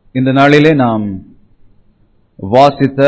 இந்த நாளிலே நாம் வாசித்த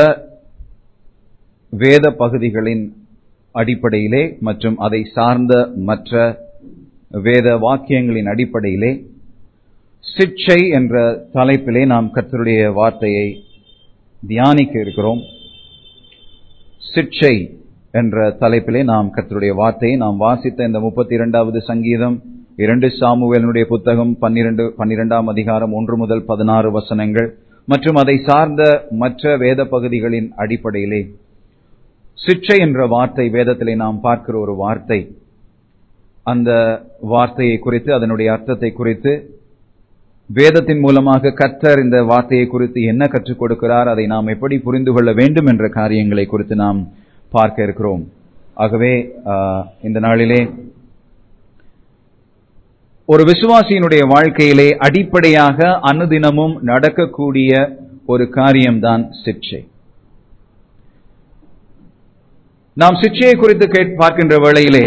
வேத பகுதிகளின் அடிப்படையிலே மற்றும் அதை சார்ந்த மற்ற வேத வாக்கியங்களின் அடிப்படையிலே சிக்ஷை என்ற தலைப்பிலே நாம் கர்த்தருடைய வார்த்தையை தியானிக்க இருக்கிறோம் சிக்ஷை என்ற தலைப்பிலே நாம் கர்த்தருடைய வார்த்தையை நாம் வாசித்த இந்த முப்பத்தி இரண்டாவது சங்கீதம் இரண்டு சாமுவேலனுடைய புத்தகம் பன்னிரண்டு பன்னிரெண்டாம் அதிகாரம் ஒன்று முதல் பதினாறு வசனங்கள் மற்றும் அதை சார்ந்த மற்ற வேத பகுதிகளின் அடிப்படையிலே சிக்ஷை என்ற வார்த்தை வேதத்திலே நாம் பார்க்கிற ஒரு வார்த்தை அந்த வார்த்தையை குறித்து அதனுடைய அர்த்தத்தை குறித்து வேதத்தின் மூலமாக கர்த்தர் இந்த வார்த்தையை குறித்து என்ன கற்றுக் கொடுக்கிறார் அதை நாம் எப்படி புரிந்து கொள்ள வேண்டும் என்ற காரியங்களை குறித்து நாம் பார்க்க இருக்கிறோம் ஆகவே இந்த நாளிலே ஒரு விசுவாசியினுடைய வாழ்க்கையிலே அடிப்படையாக அனுதினமும் நடக்கக்கூடிய ஒரு காரியம்தான் சிக்ஷை நாம் சிக்ஷையை குறித்து கேட் பார்க்கின்ற வேளையிலே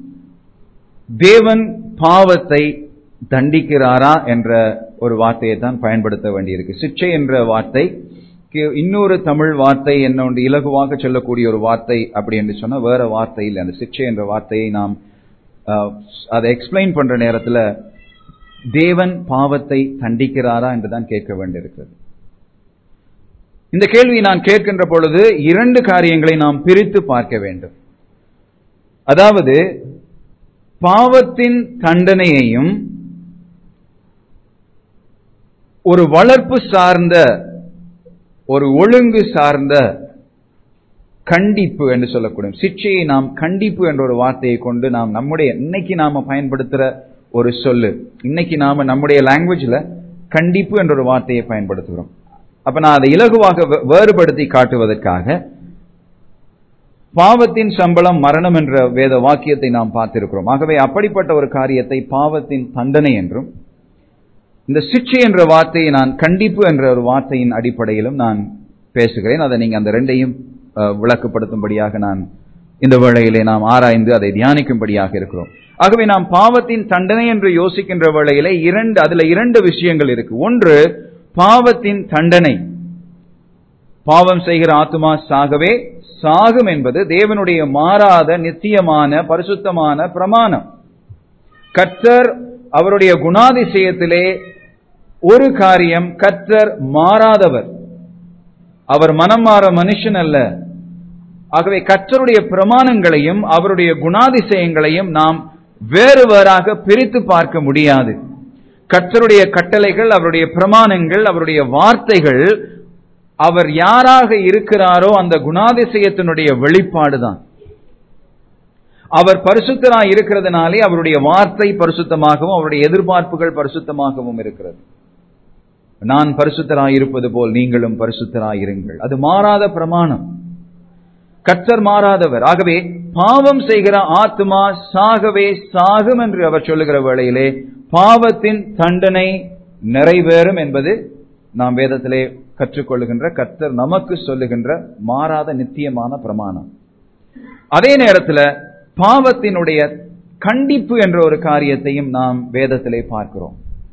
தேவன் பாவத்தை தண்டிக்கிறாரா என்ற ஒரு வார்த்தையை தான் பயன்படுத்த வேண்டியிருக்கு சிக்ஷை என்ற வார்த்தை இன்னொரு தமிழ் வார்த்தை என்ன ஒன்று இலகுவாக சொல்லக்கூடிய ஒரு வார்த்தை அப்படி என்று சொன்னா வேற வார்த்தை இல்லை அந்த சிக்ஷை என்ற வார்த்தையை நாம் அதை எக்ஸ்பிளைன் பண்ற நேரத்தில் தேவன் பாவத்தை தண்டிக்கிறாரா என்று தான் கேட்க வேண்டியிருக்கிறது இந்த கேள்வியை நான் கேட்கின்ற பொழுது இரண்டு காரியங்களை நாம் பிரித்து பார்க்க வேண்டும் அதாவது பாவத்தின் தண்டனையையும் ஒரு வளர்ப்பு சார்ந்த ஒரு ஒழுங்கு சார்ந்த கண்டிப்பு என்று சொல்லக்கூடும் சிக்ஷையை நாம் கண்டிப்பு என்ற ஒரு வார்த்தையை கொண்டு நாம் நம்முடைய இன்னைக்கு நாம பயன்படுத்துற ஒரு சொல்லு இன்னைக்கு நாம நம்முடைய லாங்குவேஜ்ல கண்டிப்பு என்ற ஒரு வார்த்தையை பயன்படுத்துகிறோம் அப்ப நான் அதை இலகுவாக வேறுபடுத்தி காட்டுவதற்காக பாவத்தின் சம்பளம் மரணம் என்ற வேத வாக்கியத்தை நாம் பார்த்திருக்கிறோம் ஆகவே அப்படிப்பட்ட ஒரு காரியத்தை பாவத்தின் தண்டனை என்றும் இந்த சிக்ஷை என்ற வார்த்தையை நான் கண்டிப்பு என்ற ஒரு வார்த்தையின் அடிப்படையிலும் நான் பேசுகிறேன் அதை நீங்க அந்த ரெண்டையும் விளக்குப்படுத்தும்படியாக நான் இந்த வேளையிலே நாம் ஆராய்ந்து அதை தியானிக்கும்படியாக இருக்கிறோம் ஆகவே நாம் பாவத்தின் தண்டனை என்று யோசிக்கின்ற வேளையிலே இரண்டு அதுல இரண்டு விஷயங்கள் இருக்கு ஒன்று பாவத்தின் தண்டனை பாவம் செய்கிற ஆத்மா சாகவே சாகும் என்பது தேவனுடைய மாறாத நித்தியமான பரிசுத்தமான பிரமாணம் கர்த்தர் அவருடைய குணாதிசயத்திலே ஒரு காரியம் கர்த்தர் மாறாதவர் அவர் மனம் மாற மனுஷன் அல்ல ஆகவே கர்த்தருடைய பிரமாணங்களையும் அவருடைய குணாதிசயங்களையும் நாம் வேறு வேறாக பிரித்து பார்க்க முடியாது கர்த்தருடைய கட்டளைகள் அவருடைய பிரமாணங்கள் அவருடைய வார்த்தைகள் அவர் யாராக இருக்கிறாரோ அந்த குணாதிசயத்தினுடைய வெளிப்பாடுதான் அவர் பரிசுத்தராய் இருக்கிறதுனாலே அவருடைய வார்த்தை பரிசுத்தமாகவும் அவருடைய எதிர்பார்ப்புகள் பரிசுத்தமாகவும் இருக்கிறது நான் பரிசுத்தராய் இருப்பது போல் நீங்களும் பரிசுத்தராய் இருங்கள் அது மாறாத பிரமாணம் கர்த்தர் மாறாதவர் ஆகவே பாவம் செய்கிற ஆத்மா சாகவே சாகும் என்று அவர் சொல்லுகிற வேளையிலே பாவத்தின் தண்டனை நிறைவேறும் என்பது நாம் வேதத்திலே கற்றுக்கொள்ளுகின்ற கர்த்தர் நமக்கு சொல்லுகின்ற மாறாத நித்தியமான பிரமாணம் அதே நேரத்தில் பாவத்தினுடைய கண்டிப்பு என்ற ஒரு காரியத்தையும் நாம் வேதத்திலே பார்க்கிறோம்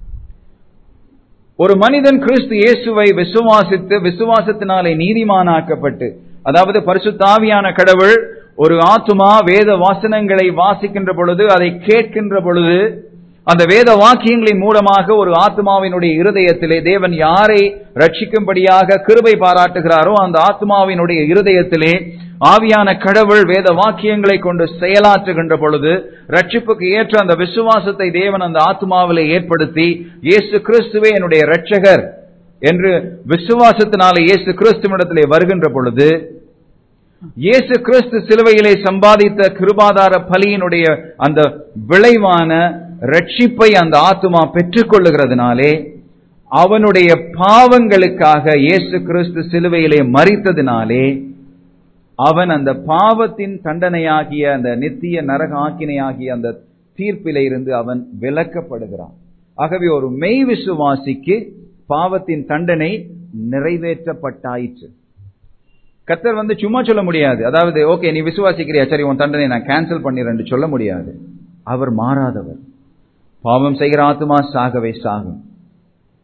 ஒரு மனிதன் கிறிஸ்து இயேசுவை விசுவாசித்து விசுவாசத்தினாலே நீதிமானாக்கப்பட்டு அதாவது பரிசுத்தாவியான கடவுள் ஒரு ஆத்துமா வேத வாசனங்களை வாசிக்கின்ற பொழுது அதை கேட்கின்ற பொழுது அந்த வேத வாக்கியங்களின் மூலமாக ஒரு ஆத்மாவினுடைய இருதயத்திலே தேவன் யாரை ரட்சிக்கும்படியாக கிருபை பாராட்டுகிறாரோ அந்த ஆத்மாவினுடைய இருதயத்திலே ஆவியான கடவுள் வேத வாக்கியங்களை கொண்டு செயலாற்றுகின்ற பொழுது ரட்சிப்புக்கு ஏற்ற அந்த விசுவாசத்தை தேவன் அந்த ஆத்மாவிலே ஏற்படுத்தி இயேசு கிறிஸ்துவே என்னுடைய ரட்சகர் என்று விசுவாசத்தினாலே இயேசு கிறிஸ்துவிடத்திலே வருகின்ற பொழுது இயேசு கிறிஸ்து சிலுவையிலே சம்பாதித்த கிருபாதார பலியினுடைய அந்த விளைவான ரட்சிப்பை அந்த ஆத்மா பெற்றுக்கொள்ளுகிறதுனாலே அவனுடைய பாவங்களுக்காக இயேசு கிறிஸ்து சிலுவையிலே மறித்ததினாலே அவன் அந்த பாவத்தின் தண்டனையாகிய அந்த நித்திய நரக ஆக்கினையாகிய அந்த தீர்ப்பிலே இருந்து அவன் விலக்கப்படுகிறான் ஆகவே ஒரு மெய் விசுவாசிக்கு பாவத்தின் தண்டனை நிறைவேற்றப்பட்டாயிற்று கத்தர் வந்து சும்மா சொல்ல முடியாது அதாவது ஓகே நீ விசுவாசிக்கிறியா சரி உன் தண்டனை நான் கேன்சல் பண்ணிடுறேன் சொல்ல முடியாது அவர் மாறாதவர் பாவம் செய்கிற ஆத்மா சாகவே சாகும்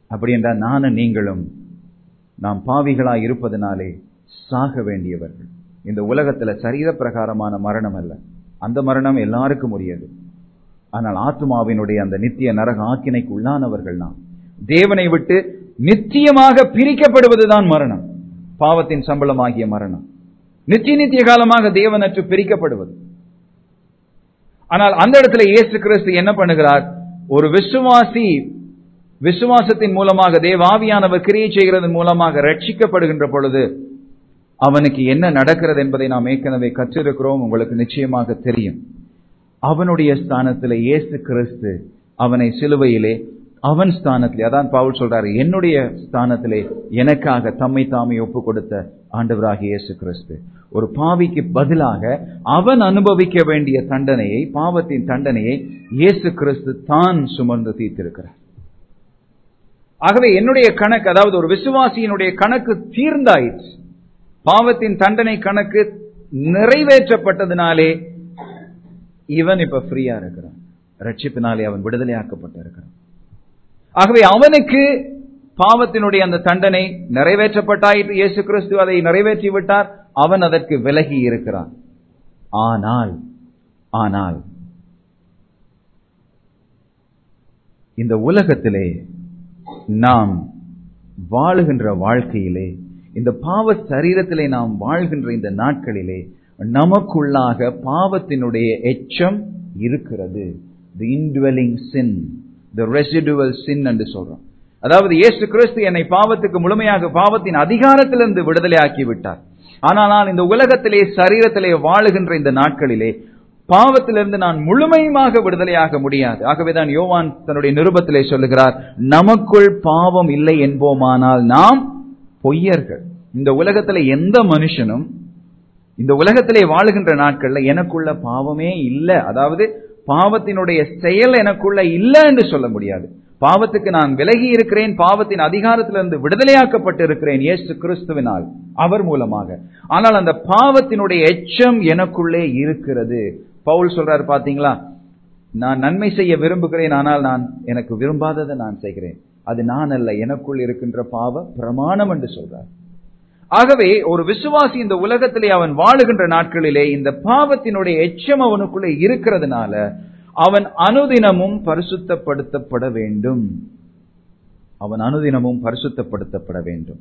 அப்படி என்றால் நானும் நீங்களும் நாம் பாவிகளாய் இருப்பதனாலே சாக வேண்டியவர்கள் இந்த உலகத்துல சரீர பிரகாரமான மரணம் அல்ல அந்த மரணம் எல்லாருக்கும் உரியது ஆனால் ஆத்மாவினுடைய அந்த நித்திய நரக ஆக்கினைக்கு உள்ளானவர்கள் நாம் தேவனை விட்டு நித்தியமாக பிரிக்கப்படுவதுதான் மரணம் பாவத்தின் சம்பளமாகிய மரணம் நித்திய நித்திய காலமாக தேவனற்று பிரிக்கப்படுவது ஆனால் அந்த இடத்துல இயேசு கிறிஸ்து என்ன பண்ணுகிறார் ஒரு விசுவாசி விசுவாசத்தின் மூலமாக தேவாவியானவர் கிரியை செய்கிறதன் மூலமாக ரட்சிக்கப்படுகின்ற பொழுது அவனுக்கு என்ன நடக்கிறது என்பதை நாம் ஏற்கனவே கற்றிருக்கிறோம் உங்களுக்கு நிச்சயமாக தெரியும் அவனுடைய ஸ்தானத்தில் இயேசு கிறிஸ்து அவனை சிலுவையிலே அவன் ஸ்தானத்திலே அதான் பவுல் சொல்றாரு என்னுடைய ஸ்தானத்திலே எனக்காக தம்மை தாமே ஒப்பு கொடுத்த ஆண்டவராகிய இயேசு கிறிஸ்து ஒரு பாவிக்கு பதிலாக அவன் அனுபவிக்க வேண்டிய தண்டனையை பாவத்தின் தண்டனையை இயேசு கிறிஸ்து தான் சுமந்து தீர்த்திருக்கிறார் ஆகவே என்னுடைய கணக்கு அதாவது ஒரு விசுவாசியினுடைய கணக்கு தீர்ந்தாயிற்று பாவத்தின் தண்டனை கணக்கு நிறைவேற்றப்பட்டதினாலே இவன் இப்ப ஃப்ரீயா இருக்கிறான் ரட்சிப்பினாலே அவன் விடுதலையாக்கப்பட்டு இருக்கிறான் ஆகவே அவனுக்கு பாவத்தினுடைய அந்த தண்டனை நிறைவேற்றப்பட்டாயிற்று இயேசு கிறிஸ்து அதை நிறைவேற்றி விட்டார் அவன் அதற்கு விலகி இருக்கிறான் ஆனால் ஆனால் இந்த உலகத்திலே நாம் வாழுகின்ற வாழ்க்கையிலே இந்த பாவ சரீரத்திலே நாம் வாழ்கின்ற இந்த நாட்களிலே நமக்குள்ளாக பாவத்தினுடைய எச்சம் இருக்கிறது தி இன்டுவெலிங் சின் த ரெசிடுவல் சின் என்று சொல்றோம் அதாவது இயேசு கிறிஸ்து என்னை பாவத்துக்கு முழுமையாக பாவத்தின் அதிகாரத்திலிருந்து விடுதலை ஆக்கி விட்டார் ஆனால் நான் இந்த உலகத்திலே சரீரத்திலே வாழுகின்ற இந்த நாட்களிலே பாவத்திலிருந்து நான் முழுமையாக விடுதலையாக முடியாது ஆகவேதான் யோவான் தன்னுடைய நிருபத்திலே சொல்லுகிறார் நமக்குள் பாவம் இல்லை என்போமானால் நாம் பொய்யர்கள் இந்த உலகத்துல எந்த மனுஷனும் இந்த உலகத்திலே வாழுகின்ற நாட்கள்ல எனக்குள்ள பாவமே இல்லை அதாவது பாவத்தினுடைய செயல் எனக்குள்ள இல்லை என்று சொல்ல முடியாது பாவத்துக்கு நான் விலகி இருக்கிறேன் பாவத்தின் அதிகாரத்திலிருந்து விடுதலையாக்கப்பட்டு இருக்கிறேன் இயேசு கிறிஸ்துவினால் அவர் மூலமாக ஆனால் அந்த பாவத்தினுடைய எச்சம் எனக்குள்ளே இருக்கிறது பவுல் சொல்றாரு பாத்தீங்களா நான் நன்மை செய்ய விரும்புகிறேன் ஆனால் நான் எனக்கு விரும்பாததை நான் செய்கிறேன் அது நான் அல்ல எனக்குள் இருக்கின்ற பாவ பிரமாணம் என்று சொல்றார் ஆகவே ஒரு விசுவாசி இந்த உலகத்திலே அவன் வாழுகின்ற நாட்களிலே இந்த பாவத்தினுடைய எச்சம் அவனுக்குள்ளே இருக்கிறதுனால அவன் அனுதினமும் பரிசுத்தப்படுத்தப்பட வேண்டும் அவன் அனுதினமும் பரிசுத்தப்படுத்தப்பட வேண்டும்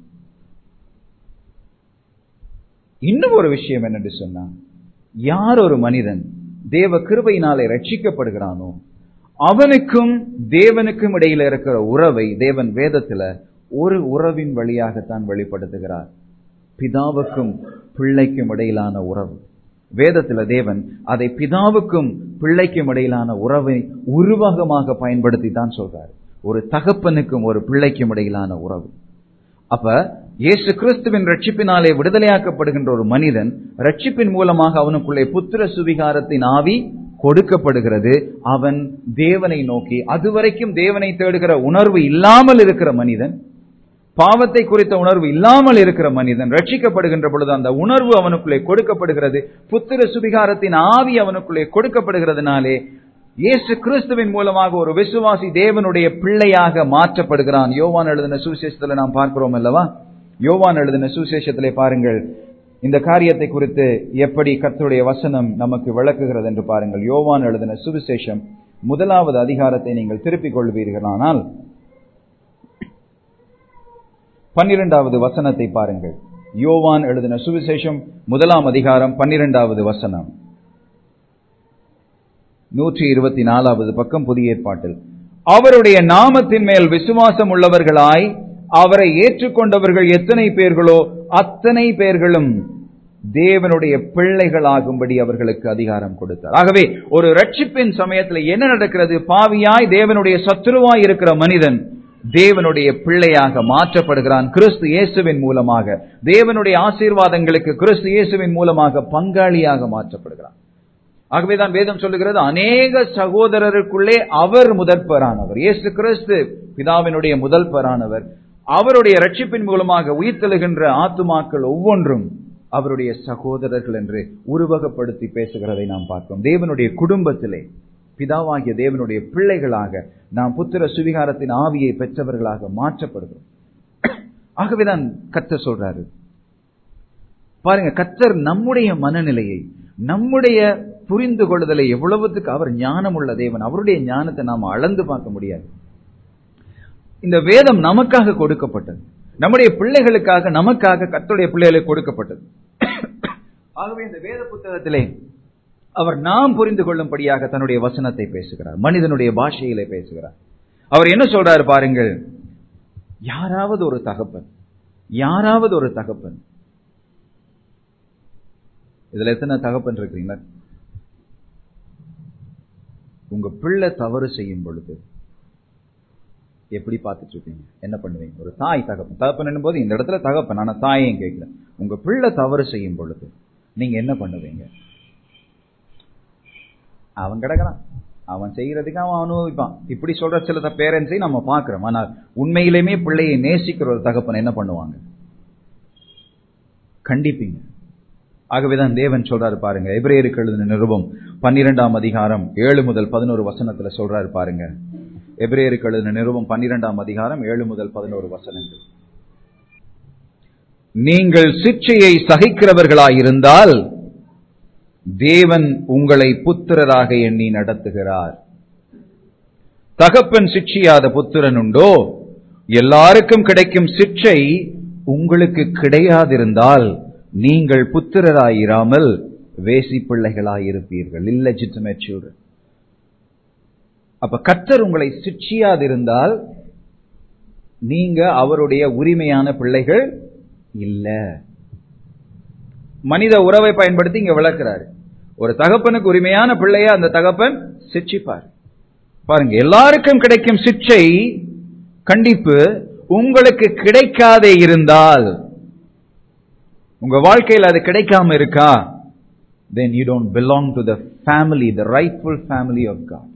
இன்னும் ஒரு விஷயம் என்னென்று சொன்னா யார் ஒரு மனிதன் தேவ கிருபையினாலே ரட்சிக்கப்படுகிறானோ அவனுக்கும் தேவனுக்கும் இடையில இருக்கிற உறவை தேவன் வேதத்துல ஒரு உறவின் வழியாகத்தான் வெளிப்படுத்துகிறார் பிதாவுக்கும் பிள்ளைக்கும் இடையிலான உறவு வேதத்துல தேவன் அதை பிதாவுக்கும் பிள்ளைக்கும் இடையிலான உறவை உருவகமாக பயன்படுத்தி தான் சொல்றார் ஒரு தகப்பனுக்கும் ஒரு பிள்ளைக்கும் இடையிலான உறவு அப்ப இயேசு கிறிஸ்துவின் ரட்சிப்பினாலே விடுதலையாக்கப்படுகின்ற ஒரு மனிதன் ரட்சிப்பின் மூலமாக அவனுக்குள்ளே புத்திர சுவிகாரத்தின் ஆவி கொடுக்கப்படுகிறது அவன் தேவனை நோக்கி அதுவரைக்கும் தேவனை தேடுகிற உணர்வு இல்லாமல் இருக்கிற மனிதன் பாவத்தை குறித்த உணர்வு இல்லாமல் இருக்கிற மனிதன் ரட்சிக்கப்படுகின்ற பொழுது அந்த உணர்வு அவனுக்குள்ளே கொடுக்கப்படுகிறது புத்திர சுபிகாரத்தின் ஆவி அவனுக்குள்ளே கொடுக்கப்படுகிறதுனாலே இயேசு கிறிஸ்துவின் மூலமாக ஒரு விசுவாசி தேவனுடைய பிள்ளையாக மாற்றப்படுகிறான் யோவான் எழுதின சுவிசேஷத்துல நாம் பார்க்கிறோம் அல்லவா யோவான் எழுதின சுவிசேஷத்திலே பாருங்கள் இந்த காரியத்தை குறித்து எப்படி கர்த்தருடைய வசனம் நமக்கு விளக்குகிறது என்று பாருங்கள் யோவான் எழுதின சுவிசேஷம் முதலாவது அதிகாரத்தை நீங்கள் திருப்பிக் கொள்வீர்களானால் பன்னிரெண்டாவது வசனத்தை பாருங்கள் யோவான் எழுதின சுவிசேஷம் முதலாம் அதிகாரம் பன்னிரெண்டாவது வசனம் நூற்றி இருபத்தி நாலாவது பக்கம் புதிய ஏற்பாட்டில் அவருடைய நாமத்தின் மேல் விசுவாசம் உள்ளவர்களாய் அவரை ஏற்றுக்கொண்டவர்கள் எத்தனை பேர்களோ அத்தனை பேர்களும் தேவனுடைய பிள்ளைகளாகும்படி அவர்களுக்கு அதிகாரம் கொடுத்தார் ஆகவே ஒரு ரட்சிப்பின் சமயத்தில் என்ன நடக்கிறது பாவியாய் தேவனுடைய சத்துருவாய் இருக்கிற மனிதன் தேவனுடைய பிள்ளையாக மாற்றப்படுகிறான் கிறிஸ்து இயேசுவின் மூலமாக தேவனுடைய ஆசீர்வாதங்களுக்கு கிறிஸ்து இயேசுவின் மூலமாக பங்காளியாக மாற்றப்படுகிறான் ஆகவேதான் வேதம் சொல்லுகிறது அநேக சகோதரருக்குள்ளே அவர் முதற்பரானவர் இயேசு கிறிஸ்து பிதாவினுடைய முதல் பரானவர் அவருடைய ரட்சிப்பின் மூலமாக உயிர்த்தெழுகின்ற ஆத்துமாக்கள் ஒவ்வொன்றும் அவருடைய சகோதரர்கள் என்று உருவகப்படுத்தி பேசுகிறதை நாம் பார்க்கிறோம் தேவனுடைய குடும்பத்திலே பிதாவாகிய தேவனுடைய பிள்ளைகளாக நாம் புத்திர சுவிகாரத்தின் ஆவியை பெற்றவர்களாக மாற்றப்படுகிறோம் ஆகவேதான் கர்த்தர் சொல்றாரு பாருங்க கர்த்தர் நம்முடைய மனநிலையை நம்முடைய புரிந்து கொள்ளுதலை எவ்வளவுத்துக்கு அவர் ஞானம் உள்ள தேவன் அவருடைய ஞானத்தை நாம் அளந்து பார்க்க முடியாது இந்த வேதம் நமக்காக கொடுக்கப்பட்டது நம்முடைய பிள்ளைகளுக்காக நமக்காக கர்த்தருடைய பிள்ளைகளுக்கு கொடுக்கப்பட்டது ஆகவே இந்த வேத புத்தகத்திலே அவர் நாம் புரிந்து கொள்ளும்படியாக தன்னுடைய வசனத்தை பேசுகிறார் மனிதனுடைய பாஷையிலே பேசுகிறார் அவர் என்ன சொல்றாரு பாருங்கள் யாராவது ஒரு தகப்பன் யாராவது ஒரு தகப்பன் இதுல எத்தனை தகப்பன் இருக்கிறீங்களா உங்க பிள்ளை தவறு செய்யும் பொழுது எப்படி பார்த்துட்டு இருக்கீங்க என்ன பண்ணுவீங்க ஒரு தாய் தகப்பன் தகப்பன் போது இந்த இடத்துல தகப்பன் ஆனா தாயையும் கேட்கல உங்க பிள்ளை தவறு செய்யும் பொழுது நீங்க என்ன பண்ணுவீங்க அவன் கிடக்கிறான் அவன் செய்யறதுக்கு அவன் அனுபவிப்பான் இப்படி சொல்ற சில பேரண்ட்ஸை நம்ம பார்க்கிறோம் ஆனால் உண்மையிலுமே பிள்ளையை நேசிக்கிற ஒரு தகப்பன் என்ன பண்ணுவாங்க கண்டிப்பீங்க ஆகவேதான் தேவன் சொல்றாரு பாருங்க எபிரேயருக்கு எழுதின நிருபம் பன்னிரெண்டாம் அதிகாரம் ஏழு முதல் பதினோரு வசனத்துல சொல்றாரு பாருங்க எபிரேயருக்கு எழுதின நிருபம் பன்னிரெண்டாம் அதிகாரம் ஏழு முதல் பதினோரு வசனங்கள் நீங்கள் சிற்சையை சகிக்கிறவர்களாயிருந்தால் தேவன் உங்களை புத்திரராக எண்ணி நடத்துகிறார் தகப்பன் சிட்சியாத புத்திரன் உண்டோ எல்லாருக்கும் கிடைக்கும் சிற்சை உங்களுக்கு கிடையாதிருந்தால் நீங்கள் புத்திரராயிராமல் வேசி பிள்ளைகளாயிருப்பீர்கள் இல்லெஜிட்டிமேட் சில்ட்ரன் அப்ப கர்த்தர் உங்களை சிட்சியாதிருந்தால் நீங்க அவருடைய உரிமையான பிள்ளைகள் இல்ல மனித உறவை பயன்படுத்தி இங்க விளக்குறாரு ஒரு தகப்பனுக்கு உரிமையான பிள்ளைய அந்த தகப்பன் சிட்சிப்பார் பாருங்க எல்லாருக்கும் கிடைக்கும் சிக்ஷை கண்டிப்பு உங்களுக்கு கிடைக்காதே இருந்தால் உங்க வாழ்க்கையில் அது கிடைக்காம இருக்கா then you don't belong to the family the rightful family of God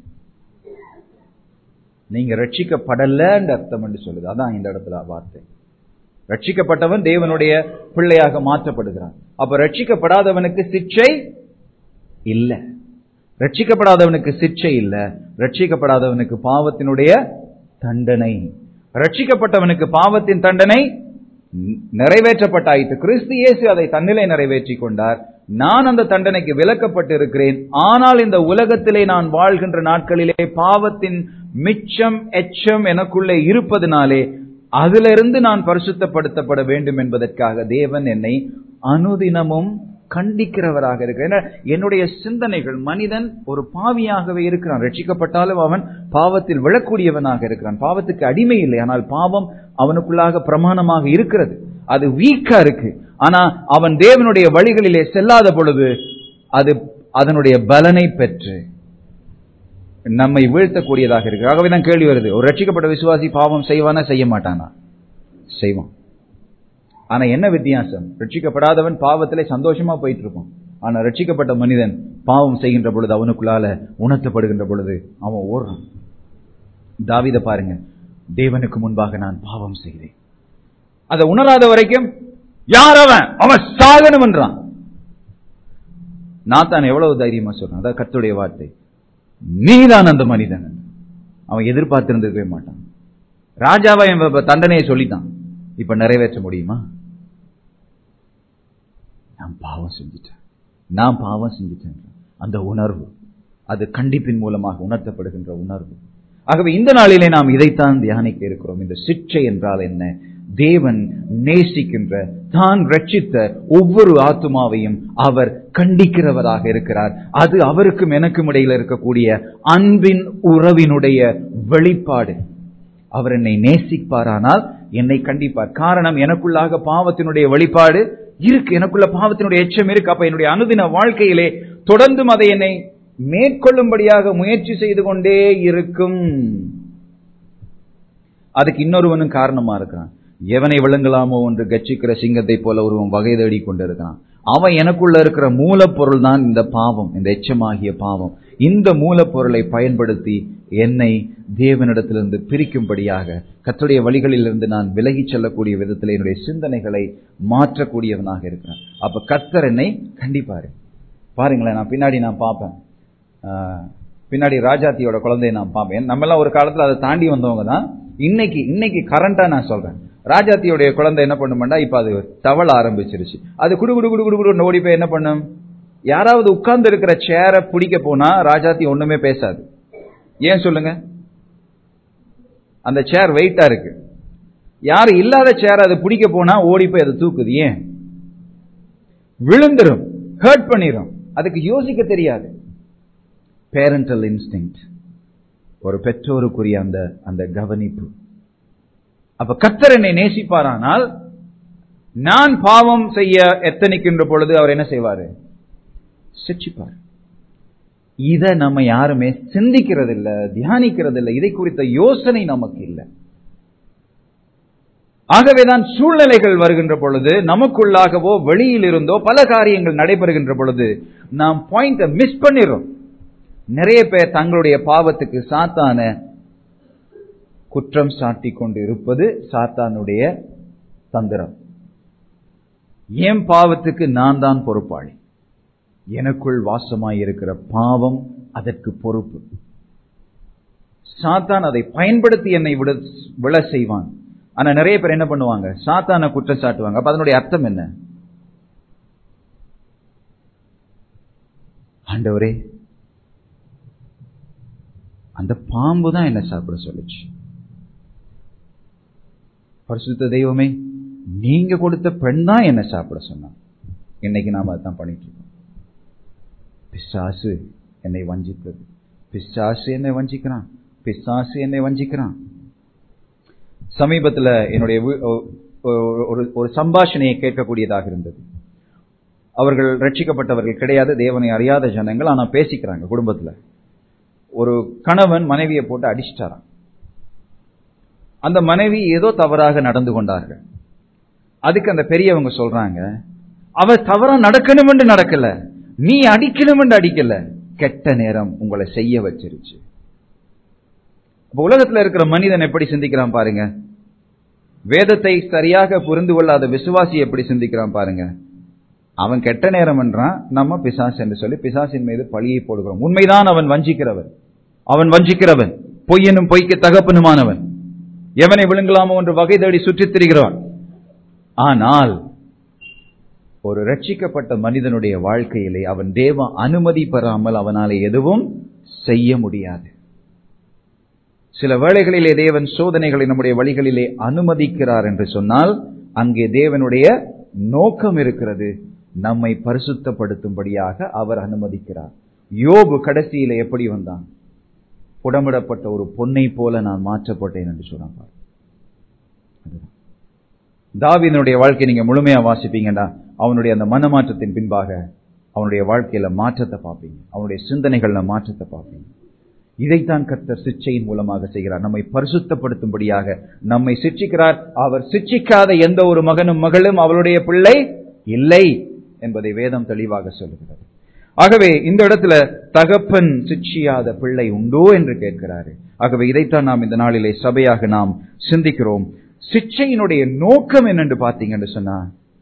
நீங்க ரட்சிக்கப்படலன்ற அர்த்தம் என்று சொல்லுது அதான் இந்த இடத்துல வார்த்தை ரட்சிக்கப்பட்டவன் தேவனுடைய பிள்ளையாக மாற்றப்படுகிறான் அப்ப ரட்சிக்கப்படாதவனுக்கு சிக்ஷை இல்ல ரட்சிக்கப்படாதவனுக்கு சிக்ஷை இல்ல ரட்சிக்கப்படாதவனுக்கு பாவத்தினுடைய தண்டனை ரட்சிக்கப்பட்டவனுக்கு பாவத்தின் தண்டனை நிறைவேற்றப்பட்டாயிற்று கிறிஸ்து இயேசு அதை தன்னிலை நிறைவேற்றி கொண்டார் நான் அந்த தண்டனைக்கு விலக்கப்பட்டு இருக்கிறேன் ஆனால் இந்த உலகத்திலே நான் வாழ்கின்ற நாட்களிலே பாவத்தின் மிச்சம் எச்சம் எனக்குள்ளே இருப்பதனாலே அதிலிருந்து நான் பரிசுத்தப்படுத்தப்பட வேண்டும் என்பதற்காக தேவன் என்னை அனுதினமும் கண்டிக்கிறவராக இருக்கிறேன் என்னுடைய சிந்தனைகள் மனிதன் ஒரு பாவியாகவே இருக்கிறான் ரட்சிக்கப்பட்டாலும் அவன் பாவத்தில் விழக்கூடியவனாக இருக்கிறான் பாவத்துக்கு அடிமை இல்லை ஆனால் பாவம் அவனுக்குள்ளாக பிரமாணமாக இருக்கிறது அது வீக்கா இருக்கு ஆனா அவன் தேவனுடைய வழிகளிலே செல்லாத பொழுது அது அதனுடைய பலனை பெற்று நம்மை வீழ்த்தக்கூடியதாக இருக்கு ஆகவே தான் கேள்வி வருது ஒரு ரட்சிக்கப்பட்ட விசுவாசி பாவம் செய்வானா செய்ய மாட்டானா செய்வான் ஆனா என்ன வித்தியாசம் ரட்சிக்கப்படாதவன் பாவத்திலே சந்தோஷமா போயிட்டு இருப்பான் ஆனா ரட்சிக்கப்பட்ட மனிதன் பாவம் செய்கின்ற பொழுது அவனுக்குள்ளால உணர்த்தப்படுகின்ற பொழுது அவன் ஓடுறான் தாவித பாருங்க தேவனுக்கு முன்பாக நான் பாவம் செய்தேன் அதை உணராத வரைக்கும் யார் அவன் அவன் சாகனம் என்றான் நாத்தான் எவ்வளவு தைரியமா சொல்றான் அதான் கத்துடைய வார்த்தை நீதான் அந்த மனிதன் அவன் எதிர்பார்த்திருந்திருக்கவே மாட்டான் ராஜாவை தண்டனையை சொல்லிட்டான் இப்ப நிறைவேற்ற முடியுமா நான் பாவம் செஞ்சிட்டேன் நான் பாவம் செஞ்சிட்டேன் அந்த உணர்வு அது கண்டிப்பின் மூலமாக உணர்த்தப்படுகின்ற உணர்வு ஆகவே இந்த நாளிலே நாம் இதைத்தான் தியானிக்க இருக்கிறோம் இந்த சிற்றை என்றால் என்ன தேவன் நேசிக்கின்ற தான் ரட்சித்த ஒவ்வொரு ஆத்துமாவையும் அவர் கண்டிக்கிறவராக இருக்கிறார் அது அவருக்கும் எனக்கும் இடையில் இருக்கக்கூடிய அன்பின் உறவினுடைய வெளிப்பாடு அவர் என்னை நேசிப்பாரானால் என்னை கண்டிப்பார் காரணம் எனக்குள்ளாக பாவத்தினுடைய வெளிப்பாடு இருக்கு எனக்குள்ள பாவத்தினுடைய எச்சம் இருக்கு அப்ப என்னுடைய அனுதின வாழ்க்கையிலே தொடர்ந்தும் அதை என்னை மேற்கொள்ளும்படியாக முயற்சி செய்து கொண்டே இருக்கும் அதுக்கு இன்னொருவனும் காரணமா இருக்கிறான் எவனை விளங்கலாமோ என்று கட்சிக்கிற சிங்கத்தை போல ஒருவன் வகை தேடி கொண்டிருக்கிறான் அவன் எனக்குள்ள இருக்கிற மூலப்பொருள் தான் இந்த பாவம் இந்த எச்சமாகிய பாவம் இந்த மூலப்பொருளை பயன்படுத்தி என்னை தேவனிடத்திலிருந்து பிரிக்கும்படியாக கத்துடைய வழிகளிலிருந்து நான் விலகிச் செல்லக்கூடிய விதத்தில் என்னுடைய சிந்தனைகளை மாற்றக்கூடியவனாக இருக்கிறேன் அப்ப கத்தர் என்னை கண்டிப்பாரு பாருங்களேன் நான் பின்னாடி நான் பார்ப்பேன் பின்னாடி ராஜாத்தியோட குழந்தைய நான் பார்ப்பேன் நம்ம எல்லாம் ஒரு காலத்துல அதை தாண்டி வந்தவங்க தான் இன்னைக்கு இன்னைக்கு கரண்டா நான் சொல்றேன் ராஜாத்தியோடைய குழந்தை என்ன பண்ணுமெண்டா இப்ப அது தவள ஆரம்பிச்சிருச்சு அது குடு குடு குடு குடு குடு ஓடி போய் என்ன பண்ணும் யாராவது உட்கார்ந்து இருக்கிற சேரை பிடிக்க போனா ராஜாத்தி ஒண்ணுமே பேசாது ஏன் சொல்லுங்க அந்த சேர் வெயிட்டா இருக்கு யாரு இல்லாத சேர் அது பிடிக்க போனா ஓடி போய் அதை தூக்குது ஏன் விழுந்துரும் ஹர்ட் பண்ணிரும் அதுக்கு யோசிக்க தெரியாது பேரண்டல் இன்ஸ்டிங் ஒரு பெற்றோருக்குரிய அந்த அந்த கவனிப்பு அப்ப கத்தர் என்னை நேசிப்பாரானால் நான் பாவம் செய்ய எத்தனிக்கின்ற பொழுது அவர் என்ன செய்வாரு சிக்ஷிப்பார் இத நம்ம யாருமே சிந்திக்கிறது இல்ல தியானிக்கிறது இல்ல இதை குறித்த யோசனை நமக்கு இல்லை ஆகவேதான் சூழ்நிலைகள் வருகின்ற பொழுது நமக்குள்ளாகவோ வெளியில் இருந்தோ பல காரியங்கள் நடைபெறுகின்ற பொழுது நாம் பாயிண்ட மிஸ் பண்ணிடுறோம் நிறைய பேர் தங்களுடைய பாவத்துக்கு சாத்தான குற்றம் சாட்டி கொண்டு இருப்பது சாத்தானுடைய தந்திரம் என் பாவத்துக்கு நான் தான் பொறுப்பாளி எனக்குள் வாசமாய் இருக்கிற பாவம் அதற்கு பொறுப்பு சாத்தான் அதை பயன்படுத்தி என்னை விட விழ செய்வான் ஆனா நிறைய பேர் என்ன பண்ணுவாங்க சாத்தான குற்றம் சாட்டுவாங்க அப்ப அதனுடைய அர்த்தம் என்ன ஆண்டவரே அந்த பாம்பு தான் என்ன சாப்பிட சொல்லுச்சு பரிசுத்த தெய்வமே நீங்க கொடுத்த பெண் தான் என்ன சாப்பிட சொன்னான் இன்னைக்கு நாம அதான் பண்ணிட்டு இருக்கோம் பிசாசு என்னை வஞ்சித்தது பிசாசு என்னை வஞ்சிக்கிறான் பிசாசு என்னை வஞ்சிக்கிறான் சமீபத்தில் என்னுடைய ஒரு ஒரு சம்பாஷணையை கேட்கக்கூடியதாக இருந்தது அவர்கள் ரட்சிக்கப்பட்டவர்கள் கிடையாது தேவனை அறியாத ஜனங்கள் ஆனா பேசிக்கிறாங்க குடும்பத்துல ஒரு கணவன் மனைவியை போட்டு அடிச்சிட்டாராம் அந்த மனைவி ஏதோ தவறாக நடந்து கொண்டார்கள் அதுக்கு அந்த பெரியவங்க சொல்றாங்க அவ தவறா நடக்கணும் என்று நடக்கல நீ அடிக்கணும் என்று அடிக்கல கெட்ட நேரம் உங்களை செய்ய வச்சிருச்சு அப்ப உலகத்துல இருக்கிற மனிதன் எப்படி சிந்திக்கிறான் பாருங்க வேதத்தை சரியாக புரிந்து கொள்ளாத விசுவாசி எப்படி சிந்திக்கிறான் பாருங்க அவன் கெட்ட நேரம் என்றான் நம்ம பிசாஸ் என்று சொல்லி பிசாசின் மீது பழியை போடுகிறோம் உண்மைதான் அவன் வஞ்சிக்கிறவன் அவன் வஞ்சிக்கிறவன் பொய்யனும் பொய்க்கு தகப்பனுமானவன் எவனை விழுங்கலாமோ என்று வகை தேடி சுற்றித் திரிகிறவன் ஆனால் ஒரு ரட்சிக்கப்பட்ட மனிதனுடைய வாழ்க்கையிலே அவன் தேவ அனுமதி பெறாமல் அவனாலே எதுவும் செய்ய முடியாது சில வேளைகளிலே தேவன் சோதனைகளை நம்முடைய வழிகளிலே அனுமதிக்கிறார் என்று சொன்னால் அங்கே தேவனுடைய நோக்கம் இருக்கிறது நம்மை பரிசுத்தப்படுத்தும்படியாக அவர் அனுமதிக்கிறார் யோபு கடைசியில எப்படி வந்தான் புடமிடப்பட்ட ஒரு பொன்னை போல நான் மாற்றப்பட்டேன் என்று சொன்னான் தாவிதனுடைய வாழ்க்கை நீங்க முழுமையா வாசிப்பீங்கடா அவனுடைய அந்த மனமாற்றத்தின் பின்பாக அவனுடைய வாழ்க்கையில மாற்றத்தை பார்ப்பீங்க அவனுடைய சிந்தனைகள்ல மாற்றத்தை பார்ப்பீங்க இதைத்தான் கர்த்தர் சிச்சையின் மூலமாக செய்கிறார் நம்மை பரிசுத்தப்படுத்தும்படியாக நம்மை சிச்சிக்கிறார் அவர் சிச்சிக்காத எந்த ஒரு மகனும் மகளும் அவளுடைய பிள்ளை இல்லை என்பதை வேதம் தெளிவாக சொல்லுகிறது ஆகவே இந்த இடத்துல தகப்பன் சிச்சியாத பிள்ளை உண்டோ என்று கேட்கிறாரு ஆகவே இதைத்தான் நாம் இந்த நாளிலே சபையாக நாம் சிந்திக்கிறோம் சிச்சையினுடைய நோக்கம் என்னென்று பார்த்தீங்கன்னு சொன்னா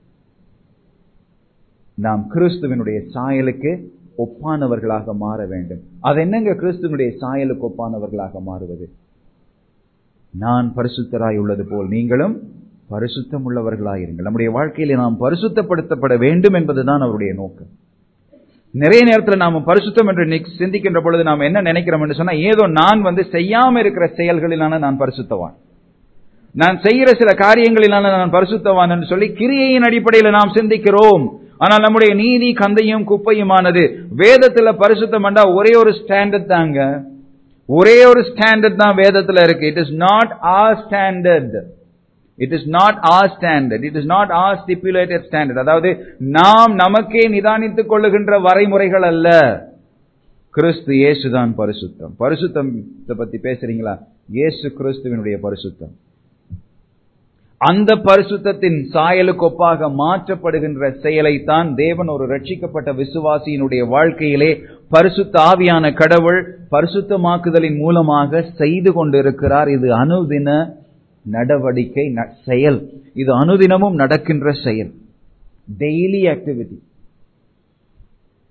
நாம் கிறிஸ்துவனுடைய சாயலுக்கு ஒப்பானவர்களாக மாற வேண்டும் அது என்னங்க கிறிஸ்துவனுடைய சாயலுக்கு ஒப்பானவர்களாக மாறுவது நான் பரிசுத்தராய் உள்ளது போல் நீங்களும் பரிசுத்தம் உள்ளவர்களாயிருங்கள் நம்முடைய வாழ்க்கையில நாம் பரிசுத்தப்படுத்தப்பட வேண்டும் என்பதுதான் அவருடைய நோக்கம் நிறைய நேரத்தில் நாம பரிசுத்தம் என்று சிந்திக்கின்ற பொழுது நாம் என்ன நினைக்கிறோம் என்று சொன்னா ஏதோ நான் வந்து செய்யாம இருக்கிற செயல்களிலான நான் பரிசுத்தவான் நான் செய்கிற சில காரியங்களிலான நான் பரிசுத்தவான் என்று சொல்லி கிரியையின் அடிப்படையில் நாம் சிந்திக்கிறோம் ஆனால் நம்முடைய நீதி கந்தையும் குப்பையுமானது வேதத்துல பரிசுத்தம் பண்ணா ஒரே ஒரு ஸ்டாண்டர்ட் தாங்க ஒரே ஒரு ஸ்டாண்டர்ட் தான் வேதத்துல இருக்கு it is not our standard it is not our standard it is not our stipulated standard அதாவது நாம் நமக்கே நிதானித்துக் கொள்ளுகின்ற வரைமுறைகள் அல்ல கிறிஸ்து இயேசுதான் பரிசுத்தம் பரிசுத்தம் பத்தி பேசுறீங்களா இயேசு கிறிஸ்துவனுடைய பரிசுத்தம் அந்த பரிசுத்தத்தின் சாயலுக்கு ஒப்பாக மாற்றப்படுகின்ற செயலைத்தான் தேவன் ஒரு ரட்சிக்கப்பட்ட விசுவாசியினுடைய வாழ்க்கையிலே பரிசுத்த ஆவியான கடவுள் பரிசுத்தமாக்குதலின் மூலமாக செய்து கொண்டிருக்கிறார் இது அனுதின நடவடிக்கை செயல் இது அனுதினமும் நடக்கின்ற செயல் டெய்லி ஆக்டிவிட்டி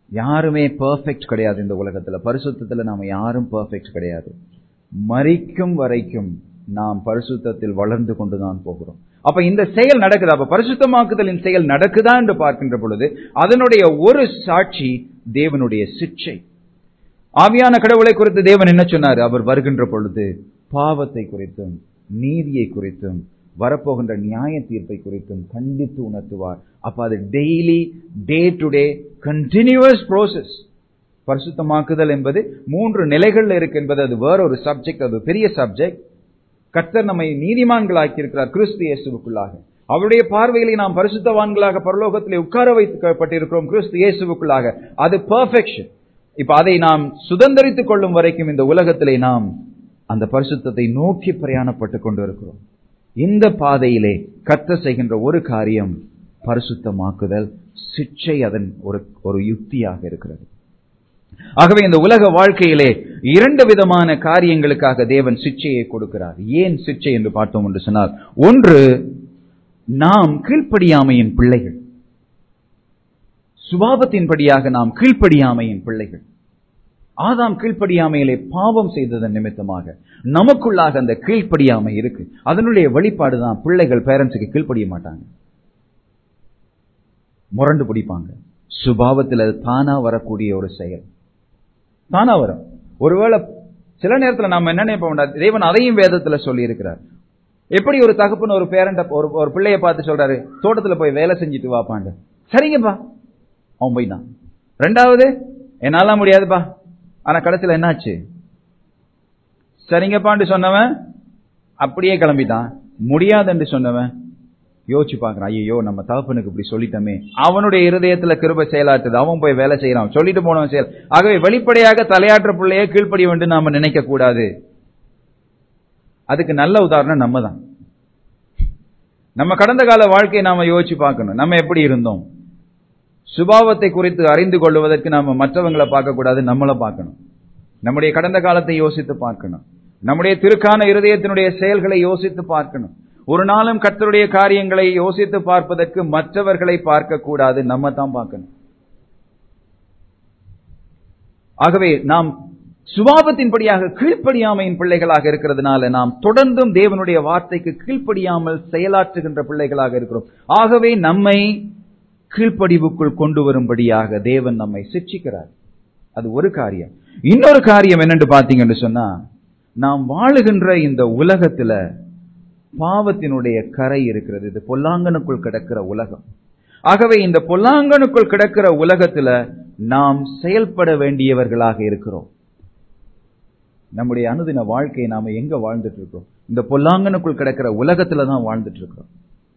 யாருமே பெர்ஃபெக்ட் கிடையாது இந்த உலகத்துல பரிசுத்தத்துல நாம யாரும் பெர்ஃபெக்ட் கிடையாது மரிக்கும் வரைக்கும் நாம் பரிசுத்தத்தில் வளர்ந்து கொண்டுதான் போகிறோம் அப்ப இந்த செயல் நடக்குது அப்ப பரிசுத்தமாக்குதலின் செயல் நடக்குதா என்று பார்க்கின்ற பொழுது அதனுடைய ஒரு சாட்சி தேவனுடைய சிக்ஷை ஆவியான கடவுளை குறித்து தேவன் என்ன சொன்னார் அவர் வருகின்ற பொழுது பாவத்தை குறித்தும் நீதியை குறித்தும் வரப்போகின்ற நியாய தீர்ப்பை குறித்தும் கண்டித்து உணர்த்துவார் அப்ப அது daily day to day continuous process பரிசுத்தமாக்குதல் என்பது மூன்று நிலைகள்ல இருக்கு என்பது அது வேற ஒரு சப்ஜெக்ட் அது பெரிய சப்ஜெக்ட் கர்த்தர் நம்மை நீதிமான்களாக்கி இருக்கிறார் கிறிஸ்து இயேசுவுக்குள்ளாக அவருடைய பார்வையிலே நாம் பரிசுத்தவான்களாக பரலோகத்திலே உட்கார வைக்கப்பட்டிருக்கிறோம் கிறிஸ்து இயேசுவுக்குள்ளாக அது பெர்ஃபெக்ஷன் இப்ப அதை நாம் சுதந்திரித்துக் கொள்ளும் வரைக்கும் இந்த உலகத்திலே நாம் அந்த பரிசுத்தத்தை நோக்கி பிரயாணப்பட்டுக் கொண்டு இருக்கிறோம் இந்த பாதையிலே கத்த செய்கின்ற ஒரு காரியம் பரிசுத்தமாக்குதல் சிக்ஷை அதன் ஒரு ஒரு யுக்தியாக இருக்கிறது ஆகவே இந்த உலக வாழ்க்கையிலே இரண்டு விதமான காரியங்களுக்காக தேவன் சிக்ஷையை கொடுக்கிறார் ஏன் சிக்ஷை என்று பார்த்தோம் என்று சொன்னால் ஒன்று நாம் கீழ்ப்படியாமையின் பிள்ளைகள் சுபாவத்தின்படியாக நாம் கீழ்ப்படியாமையின் பிள்ளைகள் ஆதாம் கீழ்ப்படியாமையிலே பாவம் செய்ததன் நிமித்தமாக நமக்குள்ளாக அந்த கீழ்ப்படியாமை இருக்கு அதனுடைய வெளிப்பாடுதான் பிள்ளைகள் பேரண்ட்ஸுக்கு கீழ்ப்படிய மாட்டாங்க முரண்டு பிடிப்பாங்க சுபாவத்தில் அது தானா வரக்கூடிய ஒரு செயல் தானா வரும் ஒருவேளை சில நேரத்தில் நாம என்ன நினைப்போம் தேவன் அதையும் வேதத்துல சொல்லி இருக்கிறார் எப்படி ஒரு தகப்பன் ஒரு பேரண்ட ஒரு ஒரு பிள்ளைய பார்த்து சொல்றாரு தோட்டத்துல போய் வேலை செஞ்சுட்டு வாப்பாண்டு சரிங்கப்பா அவன் போய்தான் ரெண்டாவது என்னால முடியாதுப்பா ஆனா கடைசியில் என்னாச்சு சரிங்கப்பான்னு சொன்னவன் அப்படியே கிளம்பிட்டான் முடியாதுன்னு சொன்னவன் யோசிச்சு பாக்குறான் ஐயோ நம்ம தகப்பனுக்கு இப்படி சொல்லிட்டோமே அவனுடைய இருதயத்துல கிருப செயலாற்றுது அவன் போய் வேலை செய்யறான் சொல்லிட்டு போனவன் செயல் ஆகவே வெளிப்படையாக தலையாற்ற பிள்ளையே கீழ்ப்படிய வேண்டும் நாம நினைக்க கூடாது அதுக்கு நல்ல உதாரணம் நம்ம தான் நம்ம கடந்த கால வாழ்க்கையை நாம யோசிச்சு பார்க்கணும் நம்ம எப்படி இருந்தோம் சுபாவத்தை குறித்து அறிந்து கொள்வதற்கு நாம மற்றவங்களை பார்க்க கூடாது நம்மளை பார்க்கணும் நம்முடைய கடந்த காலத்தை யோசித்து பார்க்கணும் நம்முடைய திருக்கான இருதயத்தினுடைய செயல்களை யோசித்து பார்க்கணும் ஒரு நாளும் கர்த்தருடைய காரியங்களை யோசித்து பார்ப்பதற்கு மற்றவர்களை பார்க்க கூடாது நம்ம தான் பார்க்கணும் ஆகவே நாம் சுபாவத்தின்படியாக கீழ்ப்படியாமையின் பிள்ளைகளாக இருக்கிறதுனால நாம் தொடர்ந்தும் தேவனுடைய வார்த்தைக்கு கீழ்ப்படியாமல் செயலாற்றுகின்ற பிள்ளைகளாக இருக்கிறோம் ஆகவே நம்மை கீழ்ப்படிவுக்குள் கொண்டு வரும்படியாக தேவன் நம்மை சிக்ஷிக்கிறார் அது ஒரு காரியம் இன்னொரு காரியம் என்னன்னு பாத்தீங்கன்னு சொன்னா நாம் வாழுகின்ற இந்த உலகத்துல பாவத்தினுடைய கரை இருக்கிறது இது பொல்லாங்கனுக்குள் கிடக்கிற உலகம் ஆகவே இந்த பொல்லாங்கனுக்குள் கிடக்கிற உலகத்துல நாம் செயல்பட வேண்டியவர்களாக இருக்கிறோம் நம்முடைய அனுதின வாழ்க்கையை நாம எங்க வாழ்ந்துட்டு இருக்கோம் இந்த பொல்லாங்கனுக்குள் கிடக்கிற உலகத்துல தான் வாழ்ந்துட்டு இருக்கிறோம்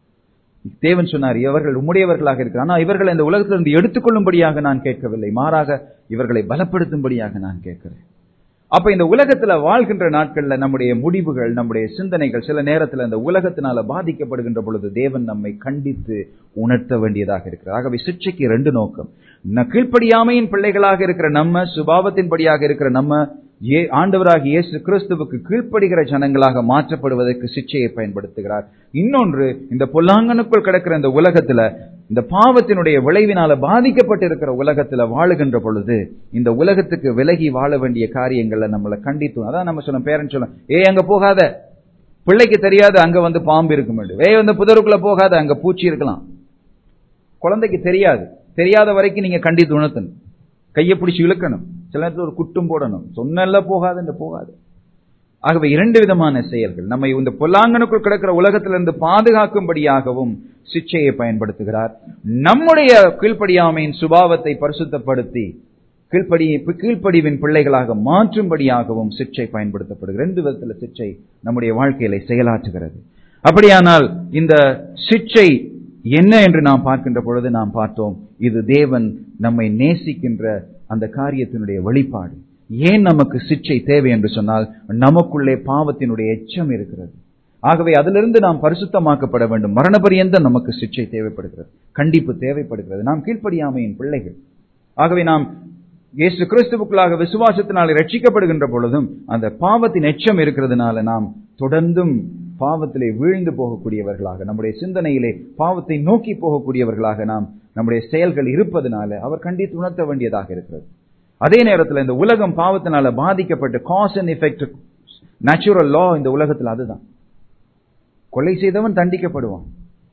தேவன் சொன்னார் இவர்கள் உம்முடையவர்களாக இருக்கிறார் ஆனால் இவர்களை இந்த உலகத்திலிருந்து எடுத்துக்கொள்ளும்படியாக நான் கேட்கவில்லை மாறாக இவர்களை பலப்படுத்தும்படியாக நான் கேட்கிறேன் அப்ப இந்த உலகத்துல வாழ்கின்ற நாட்கள்ல நம்முடைய முடிவுகள் நம்முடைய சிந்தனைகள் சில நேரத்துல இந்த உலகத்தினால பாதிக்கப்படுகின்ற பொழுது தேவன் நம்மை கண்டித்து உணர்த்த வேண்டியதாக இருக்கிறது ஆகவே சிக்ஷைக்கு ரெண்டு நோக்கம் கீழ்ப்படியாமையின் பிள்ளைகளாக இருக்கிற நம்ம சுபாவத்தின்படியாக இருக்கிற நம்ம ஏ ஆண்டவராக இயேசு கிறிஸ்துவுக்கு கீழ்ப்படுகிற ஜனங்களாக மாற்றப்படுவதற்கு சிக்ஷையை பயன்படுத்துகிறார் இன்னொன்று இந்த பொல்லாங்கனுக்குள் கிடக்கிற இந்த உலகத்துல இந்த பாவத்தினுடைய விளைவினால பாதிக்கப்பட்டிருக்கிற உலகத்துல வாழுகின்ற பொழுது இந்த உலகத்துக்கு விலகி வாழ வேண்டிய காரியங்கள்ல நம்மளை கண்டித்தோம் அதான் நம்ம சொல்லும் பேரண்ட் சொல்லும் ஏ அங்க போகாத பிள்ளைக்கு தெரியாது அங்க வந்து பாம்பு இருக்கும் வே வந்து புதருக்குள்ள போகாத அங்க பூச்சி இருக்கலாம் குழந்தைக்கு தெரியாது தெரியாத வரைக்கும் நீங்க கண்டித்து உணர்த்தணும் கையை பிடிச்சி இழுக்கணும் சில நேரத்தில் ஒரு குட்டும் போடணும் சொன்னல்ல போகாது போகாது ஆகவே இரண்டு விதமான செயல்கள் நம்ம இந்த பொல்லாங்கனுக்குள் கிடக்கிற உலகத்திலிருந்து பாதுகாக்கும்படியாகவும் சிக்ஷையை பயன்படுத்துகிறார் நம்முடைய கீழ்ப்படியாமையின் சுபாவத்தை பரிசுத்தப்படுத்தி கீழ்ப்படி கீழ்ப்படிவின் பிள்ளைகளாக மாற்றும்படியாகவும் சிக்ஷை பயன்படுத்தப்படுகிறது ரெண்டு விதத்துல சிக்ஷை நம்முடைய வாழ்க்கையில செயலாற்றுகிறது அப்படியானால் இந்த சிக்ஷை என்ன என்று நாம் பார்க்கின்ற பொழுது நாம் பார்த்தோம் இது தேவன் நம்மை நேசிக்கின்ற அந்த காரியத்தினுடைய வெளிப்பாடு ஏன் நமக்கு சிக்ஷை தேவை என்று சொன்னால் நமக்குள்ளே பாவத்தினுடைய எச்சம் இருக்கிறது ஆகவே அதிலிருந்து நாம் பரிசுத்தமாக்கப்பட வேண்டும் மரணபரியந்த நமக்கு சிக்ஷை தேவைப்படுகிறது கண்டிப்பு தேவைப்படுகிறது நாம் கீழ்ப்படியாமையின் பிள்ளைகள் ஆகவே நாம் இயேசு கிறிஸ்துவுக்குள்ளாக விசுவாசத்தினால் ரட்சிக்கப்படுகின்ற பொழுதும் அந்த பாவத்தின் எச்சம் இருக்கிறதுனால நாம் தொடர்ந்தும் பாவத்திலே வீழ்ந்து போகக்கூடியவர்களாக நம்முடைய சிந்தனையிலே பாவத்தை நோக்கி போகக்கூடியவர்களாக நாம் நம்முடைய செயல்கள் இருப்பதனால அவர் கண்டித்து உணர்த்த வேண்டியதாக இருக்கிறது அதே நேரத்தில் இந்த உலகம் பாவத்தினால பாதிக்கப்பட்டு cause and effect natural law இந்த உலகத்தில் அதுதான் கொலை செய்தவன் தண்டிக்கப்படுவான்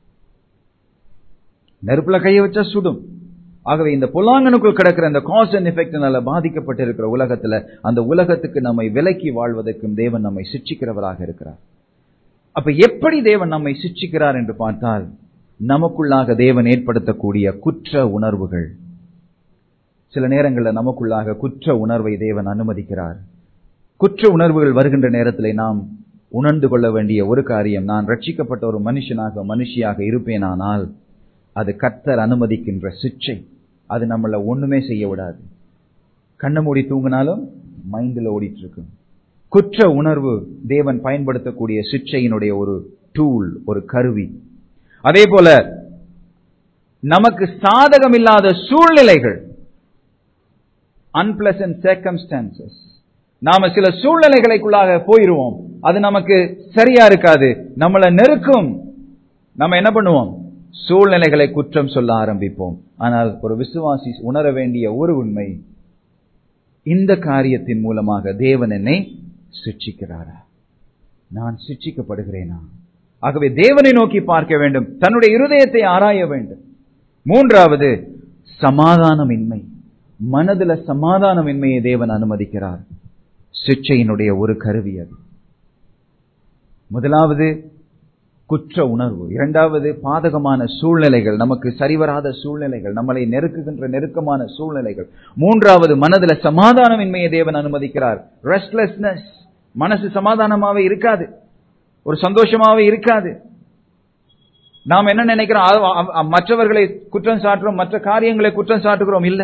நெருப்புல கையை வச்சா சுடும் ஆகவே இந்த புலாங்கனுக்குள் கிடக்கிற இந்த காஸ் அண்ட் எஃபெக்ட்னால பாதிக்கப்பட்டிருக்கிற உலகத்துல அந்த உலகத்துக்கு நம்மை விலக்கி வாழ்வதற்கும் தேவன் நம்மை சிக்ஷிக்கிறவராக இருக்கிறார் அப்ப எப்படி தேவன் நம்மை சிக்ஷிக்கிறார் என்று பார்த்தால் நமக்குள்ளாக தேவன் ஏற்படுத்தக்கூடிய குற்ற உணர்வுகள் சில நேரங்களில் நமக்குள்ளாக குற்ற உணர்வை தேவன் அனுமதிக்கிறார் குற்ற உணர்வுகள் வருகின்ற நேரத்திலே நாம் உணர்ந்து கொள்ள வேண்டிய ஒரு காரியம் நான் ரட்சிக்கப்பட்ட ஒரு மனுஷனாக மனுஷியாக இருப்பேனானால் அது கர்த்தர் அனுமதிக்கின்ற சிக்ஷை அது நம்மள ஒண்ணுமே செய்ய விடாது கண்ணை மூடி தூங்கினாலும் மைண்டில் ஓடிட்டு இருக்கும் குற்ற உணர்வு தேவன் பயன்படுத்தக்கூடிய சிக்ஷையினுடைய ஒரு டூல் ஒரு கருவி அதே போல நமக்கு சாதகம் இல்லாத சூழ்நிலைகள் அன்பிளசன்ட் சர்க்கம்ஸ்டான்சஸ் நாம சில சூழ்நிலைகளுக்குள்ளாக போயிருவோம் அது நமக்கு சரியா இருக்காது நம்மளை நெருக்கும் நம்ம என்ன பண்ணுவோம் சூழ்நிலைகளை குற்றம் சொல்ல ஆரம்பிப்போம் ஆனால் ஒரு விசுவாசி உணர வேண்டிய ஒரு உண்மை இந்த காரியத்தின் மூலமாக தேவன் என்னை சிக்ஷிக்கிறாரா நான் சிக்ஷிக்கப்படுகிறேனா ஆகவே தேவனை நோக்கி பார்க்க வேண்டும் தன்னுடைய இருதயத்தை ஆராய வேண்டும் மூன்றாவது சமாதானமின்மை மனதுல சமாதானமின்மையை தேவன் அனுமதிக்கிறார் சிக்ஷையினுடைய ஒரு கருவி அது முதலாவது குற்ற உணர்வு இரண்டாவது பாதகமான சூழ்நிலைகள் நமக்கு சரிவராத சூழ்நிலைகள் நம்மளை நெருக்குகின்ற நெருக்கமான சூழ்நிலைகள் மூன்றாவது மனதுல சமாதானமின்மையை தேவன் அனுமதிக்கிறார் ரெஸ்ட்லெஸ்னஸ் மனசு சமாதானமாவே இருக்காது ஒரு சந்தோஷமாவே இருக்காது நாம் என்ன நினைக்கிறோம் மற்றவர்களை குற்றம் சாட்டுறோம் மற்ற காரியங்களை குற்றம் சாட்டுகிறோம் இல்ல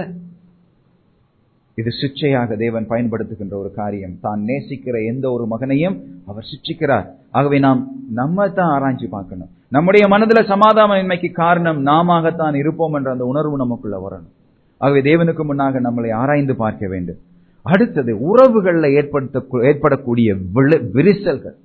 இது சிக்ஷையாக தேவன் பயன்படுத்துகின்ற ஒரு காரியம் தான் நேசிக்கிற எந்த ஒரு மகனையும் அவர் சிக்ஷிக்கிறார் ஆகவே நாம் நம்ம தான் ஆராய்ச்சி பார்க்கணும் நம்முடைய மனதுல சமாதானமின்மைக்கு காரணம் நாமத்தான் இருப்போம் என்ற அந்த உணர்வு நமக்குள்ள வரணும் ஆகவே தேவனுக்கு முன்னாக நம்மளை ஆராய்ந்து பார்க்க வேண்டும் அடுத்தது உறவுகள்ல ஏற்படுத்த ஏற்படக்கூடிய விரிசல்கள்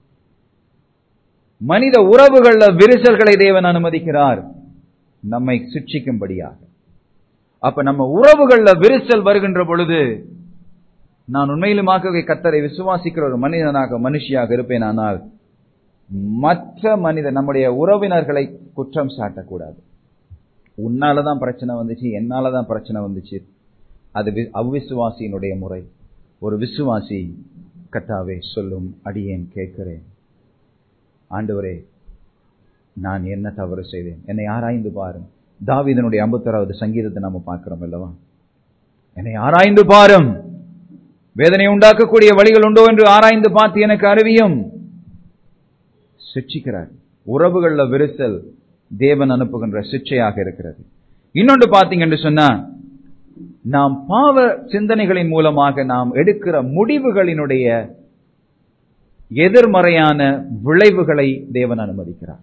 மனித உறவுகள்ல விரிசல்களை தேவன் அனுமதிக்கிறார் நம்மை சிக்ஷிக்கும்படியாக அப்ப நம்ம உறவுகள்ல விரிசல் வருகின்ற பொழுது நான் உண்மையிலுமாகவே கத்தரை விசுவாசிக்கிற ஒரு மனிதனாக மனுஷியாக இருப்பேனானால் மற்ற மனிதன் நம்முடைய உறவினர்களை குற்றம் சாட்டக்கூடாது உன்னாலதான் பிரச்சனை வந்துச்சு என்னாலதான் பிரச்சனை வந்துச்சு அது அவ்விசுவாசியினுடைய முறை ஒரு விசுவாசி கத்தாவே சொல்லும் அடியேன் கேட்கிறேன் ஆண்டவரே நான் என்ன தவறு செய்தேன் என்னை ஆராய்ந்து பாரும் தாவிதனுடைய ஐம்பத்தொராவது சங்கீதத்தை நாம பார்க்கிறோம் அல்லவா என்னை ஆராய்ந்து பாரும் வேதனை உண்டாக்கக்கூடிய வழிகள் உண்டோ என்று ஆராய்ந்து பார்த்து எனக்கு அறிவியும் சிக்ஷிக்கிறார் உறவுகள்ல விரிசல் தேவன் அனுப்புகின்ற சிக்ஷையாக இருக்கிறது இன்னொன்று பார்த்தீங்க என்று சொன்னா நாம் பாவ சிந்தனைகளின் மூலமாக நாம் எடுக்கிற முடிவுகளினுடைய எதிர்மறையான விளைவுகளை தேவன் அனுமதிக்கிறார்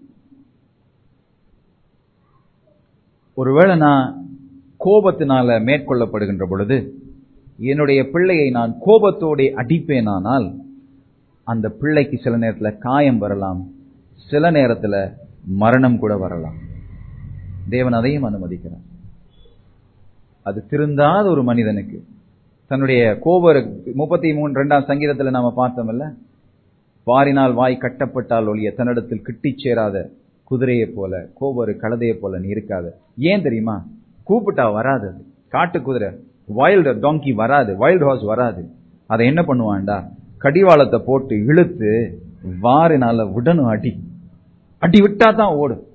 ஒருவேளை நான் கோபத்தினால மேற்கொள்ளப்படுகின்ற பொழுது என்னுடைய பிள்ளையை நான் கோபத்தோടെ அடிப்பேனானால் அந்த பிள்ளைக்கு சில நேரத்தில் காயம் வரலாம் சில நேரத்தில் மரணம் கூட வரலாம் தேவன் அதையும் அனுமதிக்கிறார் அது திருந்தாத ஒரு மனிதனுக்கு தன்னுடைய கோபர் முப்பத்தி மூணு ரெண்டாம் சங்கீதத்தில் நாம பார்த்தோம்ல வாரினால் வாய் கட்டப்பட்டால் ஒழிய தன்னிடத்தில் கிட்டிச் சேராத குதிரையை போல கோபரு கழுதையை போல நீ இருக்காது ஏன் தெரியுமா கூப்பிட்டா வராது அது காட்டு குதிரை வைல்டு டாங்கி வராது வைல்டு ஹார்ஸ் வராது அதை என்ன பண்ணுவான்டா கடிவாளத்தை போட்டு இழுத்து வாரினால விடணும் அடி அடி விட்டா தான் ஓடும்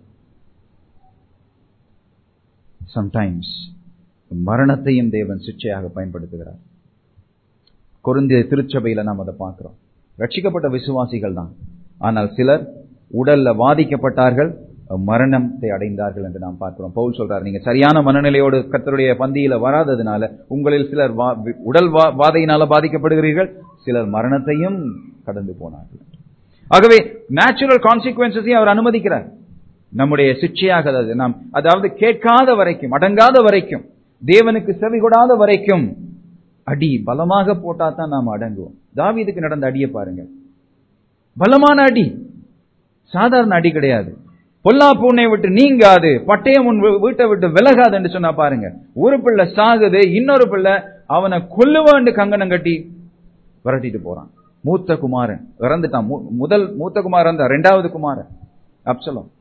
சம்டைம்ஸ் மரணத்தையும் தேவன் சிக்ஷையாக பயன்படுத்துகிறார் குருந்திய திருச்சபையில நாம் அதை பார்க்கிறோம் ரட்சிக்கப்பட்ட விசுவாசிகள் தான் ஆனால் சிலர் உடல்ல வாதிக்கப்பட்டார்கள் மரணத்தை அடைந்தார்கள் என்று நாம் பார்க்கிறோம் பவுல் சொல்றார் நீங்க சரியான மனநிலையோடு கத்தருடைய பந்தியில வராததுனால உங்களில் சிலர் உடல் வாதையினால பாதிக்கப்படுகிறீர்கள் சிலர் மரணத்தையும் கடந்து போனார்கள் ஆகவே நேச்சுரல் கான்சிக்வன்சஸையும் அவர் அனுமதிக்கிறார் நம்முடைய சிக்ஷையாக நாம் அதாவது கேட்காத வரைக்கும் அடங்காத வரைக்கும் தேவனுக்கு செவி கொடாத வரைக்கும் அடி பலமாக போட்டா தான் நாம் அடங்குவோம் தாவீதுக்கு நடந்த அடியை பாருங்க பலமான அடி சாதாரண அடி கிடையாது பொல்லாப்பு உன்னை விட்டு நீங்காது பட்டயம் உன் வீ- வீட்டை விட்டு விலகாது என்று சொன்னா பாருங்க ஒரு பிள்ளை சாகுது இன்னொரு பிள்ளை அவனை கொல்லுவான்னு கங்கணம் கட்டி விரட்டிட்டு போறான் மூத்த குமாரன் இறந்துட்டான் மு- முதல் மூத்த குமாரன் தான் ரெண்டாவது குமாரன் அப்சலோம்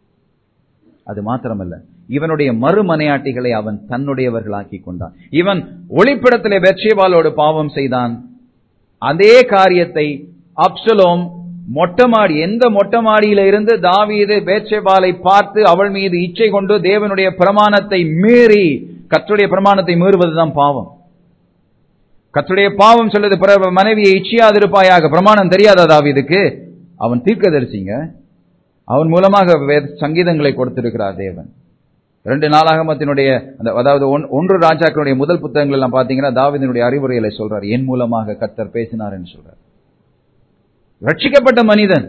அது மாத்திரமல்ல இவனுடைய மறுமனையாட்டிகளை அவன் தன்னுடையவர்களாக்கி கொண்டான் இவன் ஒளிப்பிடத்திலே பெர்ஷேபாலோடு பாவம் செய்தான் அதே காரியத்தை அப்சலோம் மொட்டை மாடி எந்த மொட்டை மாடியில இருந்து தாவீது பேட்சேபாலை பார்த்து அவள் மீது இச்சை கொண்டு தேவனுடைய பிரமாணத்தை மீறி கர்த்தருடைய பிரமாணத்தை மீறுவதுதான் பாவம் கர்த்தருடைய பாவம் சொல்லுது பிற மனைவியை இச்சியாதிருப்பாயாக பிரமாணம் தெரியாதா தாவீதுக்கு அவன் தீர்க்கதரிசிங்க அவன் மூலமாக வேத- சங்கீதங்களை கொடுத்திருக்கிறார் தேவன் ரெண்டு நாளாகமத்தினுடைய அந்த அதாவது ஒன்- ஒன்று ராஜாக்களுடைய முதல் புத்தகங்கள் எல்லாம் பாத்தீங்கன்னா தாவீதினுடைய அறிவுரைகளை சொல்றார் என் மூலமாக கர்த்தர் பேசினார் என்று சொல்றார் ரட்சிக்கப்பட்ட மனிதன்